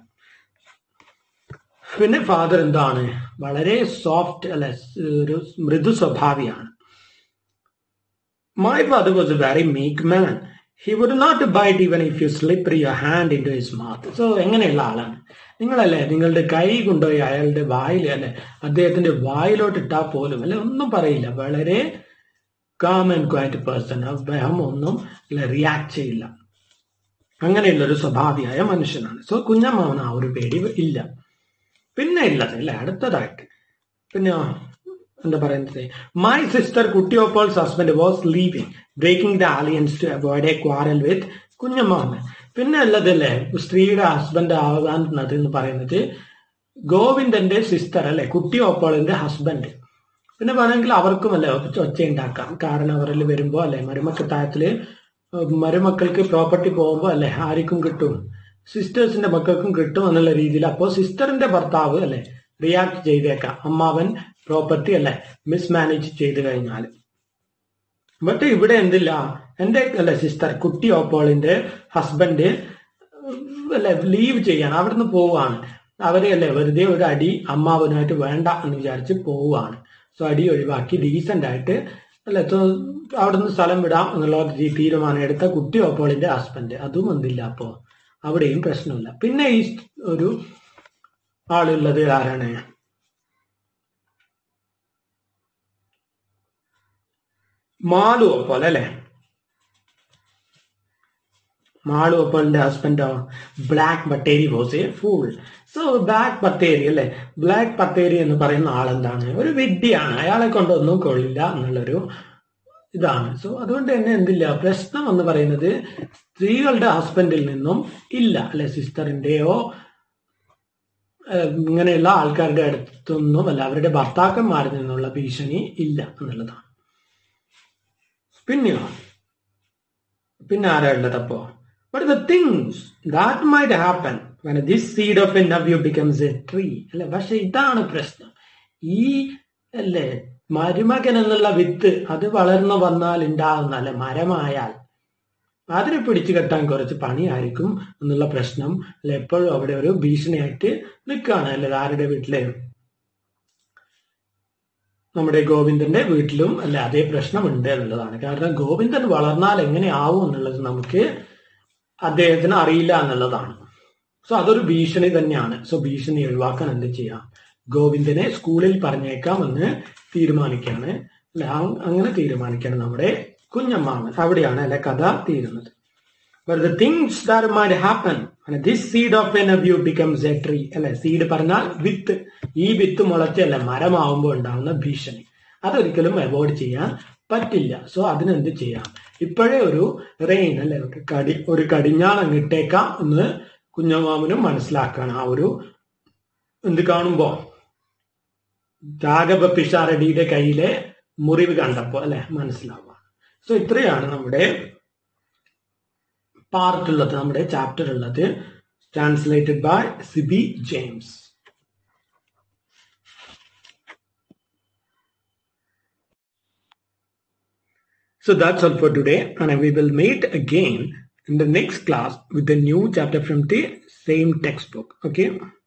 പിന്നെ ഫാദർ എന്താണ് വളരെ സോഫ്റ്റ് അല്ലെ ഒരു മൃദു സ്വഭാവിയാണ് my father was a very meek man he would not bite even if you slip your hand into his mouth so എങ്ങനെയുള്ള ആളാണ് നിങ്ങളല്ലേ നിങ്ങളുടെ കൈ കൊണ്ടുപോയി അയാളുടെ വായിൽ അല്ലെ അദ്ദേഹത്തിന്റെ വായിലോട്ട് ഇട്ടാൽ പോലും അല്ലെ ഒന്നും പറയില്ല വളരെ കാം ആൻഡ് ക്വയറ്റ് പേഴ്സൺ അദ്ദേഹം ഒന്നും റിയാക്ട് ചെയ്യില്ല അങ്ങനെയുള്ള ഒരു സ്വഭാവിയായ മനുഷ്യനാണ് സോ കുഞ്ഞമ്മാവന് ആ ഒരു പേടി ഇല്ല പിന്നെ ഇല്ലത് അല്ലെ അടുത്തതായിട്ട് പിന്നെ എന്താ പറയുന്നത് my sister Kuttyoppol's husband was leaving breaking the alliance to avoid a quarrel with Kunjammaman പിന്നെ ഉള്ളതല്ലേ സ്ത്രീയുടെ ഹസ്ബൻഡ് ആകാന്നത് എന്ന് പറയുന്നത് ഗോവിന്ദന്റെ സിസ്റ്റർ അല്ലെ കുട്ടിയോപ്പോളിന്റെ ഹസ്ബൻഡ് പിന്നെ വേണമെങ്കിൽ അവർക്കും അല്ലെ ഒച്ച ഉണ്ടാക്കാം കാരണം അവരിൽ വരുമ്പോ അല്ലെ മരുമക്കത്തായത്തില് മരുമക്കൾക്ക് പ്രോപ്പർട്ടി പോകുമ്പോ അല്ലെ ആർക്കും കിട്ടും സിസ്റ്റേഴ്സിന്റെ മക്കൾക്കും കിട്ടും എന്നുള്ള രീതിയിൽ അപ്പോൾ സിസ്റ്ററിന്റെ ഭർത്താവ് അല്ലെ റിയാക്ട് ചെയ്തേക്കാം അമ്മാവൻ പ്രോപ്പർട്ടി അല്ലെ മിസ്മാനേജ് ചെയ്ത് കഴിഞ്ഞാൽ ബട്ട് ഇവിടെ എന്തില്ല എന്റെ അല്ലെ സിസ്റ്റർ കുട്ടി ഓപ്പോളിന്റെ ഹസ്ബൻഡ് അല്ലെ ലീവ് ചെയ്യാൻ അവിടുന്ന് പോവാണ് അവരെ അല്ലെ വെറുതെ ഒരു അടി അമ്മാവനായിട്ട് വേണ്ട എന്ന് വിചാരിച്ച് പോവുകയാണ് സോ അടി ഒഴിവാക്കി ഡീസന്റ് ആയിട്ട് അല്ലെ അവിടുന്ന് സ്ഥലം വിടാം എന്നുള്ള ഒരു തീരുമാനം എടുത്ത കുട്ടി ഓപ്പോളിന്റെ ഹസ്ബൻഡ് അതും എന്തില്ല അപ്പോ അവിടെയും പ്രശ്നമില്ല പിന്നെ ഈ ഒരു ആളുള്ളത് ആരാണ് മാലു ഓപ്പോൾ അല്ലെ മാളു ഓപ്പോളിന്റെ ഹസ്ബൻഡോ black Bathery was a fool so black Bathery അല്ലെ ബ്ലാക്ക് ബത്തേരി എന്ന് പറയുന്ന ആളെന്താണ് ഒരു വിഡ്ഢിയാണ് അയാളെ കൊണ്ടൊന്നും കൊള്ളില്ല എന്നുള്ളൊരു ഇതാണ് സോ അതുകൊണ്ട് തന്നെ എന്തില്ല പ്രശ്നം എന്ന് പറയുന്നത് സ്ത്രീകളുടെ ഹസ്ബൻഡിൽ നിന്നും ഇല്ല അല്ലെ സിസ്റ്ററിന്റെയോ ഇങ്ങനെയുള്ള ആൾക്കാരുടെ അടുത്തൊന്നും അല്ല അവരുടെ ഭർത്താക്കന്മാരിൽ നിന്നുള്ള ഭീഷണി ഇല്ല എന്നുള്ളതാണ് പിന്നെയോ പിന്നെ ആരാ ഉള്ളത് അപ്പോ but the things that might happen when this seed of a nephew becomes a tree അല്ലെ പക്ഷെ ഇതാണ് പ്രശ്നം ഈ അല്ലേ മരുമകൻ എന്നുള്ള വിത്ത് അത് വളർന്നു വന്നാൽ ഉണ്ടാകുന്ന അല്ലെ മരമായാൽ അതിനെ പിടിച്ചു കെട്ടാൻ കുറച്ച് പണിയായിരിക്കും എന്നുള്ള പ്രശ്നം അല്ലെ എപ്പോഴും അവിടെ ഒരു ഭീഷണിയായിട്ട് നിൽക്കുകയാണ് അല്ലെ ആരുടെ വീട്ടിലെ നമ്മുടെ ഗോവിന്ദന്റെ വീട്ടിലും അല്ലെ അതേ പ്രശ്നമുണ്ട് എന്നുള്ളതാണ് കാരണം ഗോവിന്ദൻ വളർന്നാൽ എങ്ങനെയാവും എന്നുള്ളത് നമുക്ക് അദ്ദേഹത്തിന് അറിയില്ല എന്നുള്ളതാണ് സോ അതൊരു ഭീഷണി തന്നെയാണ് സോ ഭീഷണി ഒഴിവാക്കാൻ എന്ത് ചെയ്യാം ഗോവിന്ദനെ സ്കൂളിൽ പറഞ്ഞേക്കാം എന്ന് തീരുമാനിക്കാണ് അല്ലെ അങ്ങനെ തീരുമാനിക്കാണ് നമ്മുടെ കുഞ്ഞമ്മാവൻ അവിടെയാണ് അല്ലെ കഥ തീരുന്നത് But the things that might happen when this seed of a nephew becomes a tree അല്ലെ സീഡ് പറഞ്ഞാൽ വിത്ത് ഈ വിത്ത് മുളച്ചല്ല മരമാവുമ്പോൾ ഉണ്ടാവുന്ന ഭീഷണി അതൊരിക്കലും അവോയ്ഡ് ചെയ്യാൻ പറ്റില്ല സോ അതിനെന്ത് ചെയ്യാം ഇപ്പോഴേ ഒരു റെയിൻ അല്ലെ ഒരു കടി ഒരു കടിഞ്ഞാൺ അങ്ങിട്ടേക്കാം എന്ന് കുഞ്ഞമാമനും മനസ്സിലാക്കുകയാണ് ആ ഒരു എന്ത് കാണുമ്പോ രാഘവ പിഷാരടിയുടെ കയ്യിലെ മുറിവ് കണ്ടപ്പോ അല്ലെ മനസ്സിലാവുക സോ ഇത്രയാണ് നമ്മുടെ പാർട്ട് ഉള്ളത് നമ്മുടെ ചാപ്റ്റർ ഉള്ളത് translated by Sibi James So that's all for today, and we will meet again in the next class with a new chapter from the same textbook. Okay.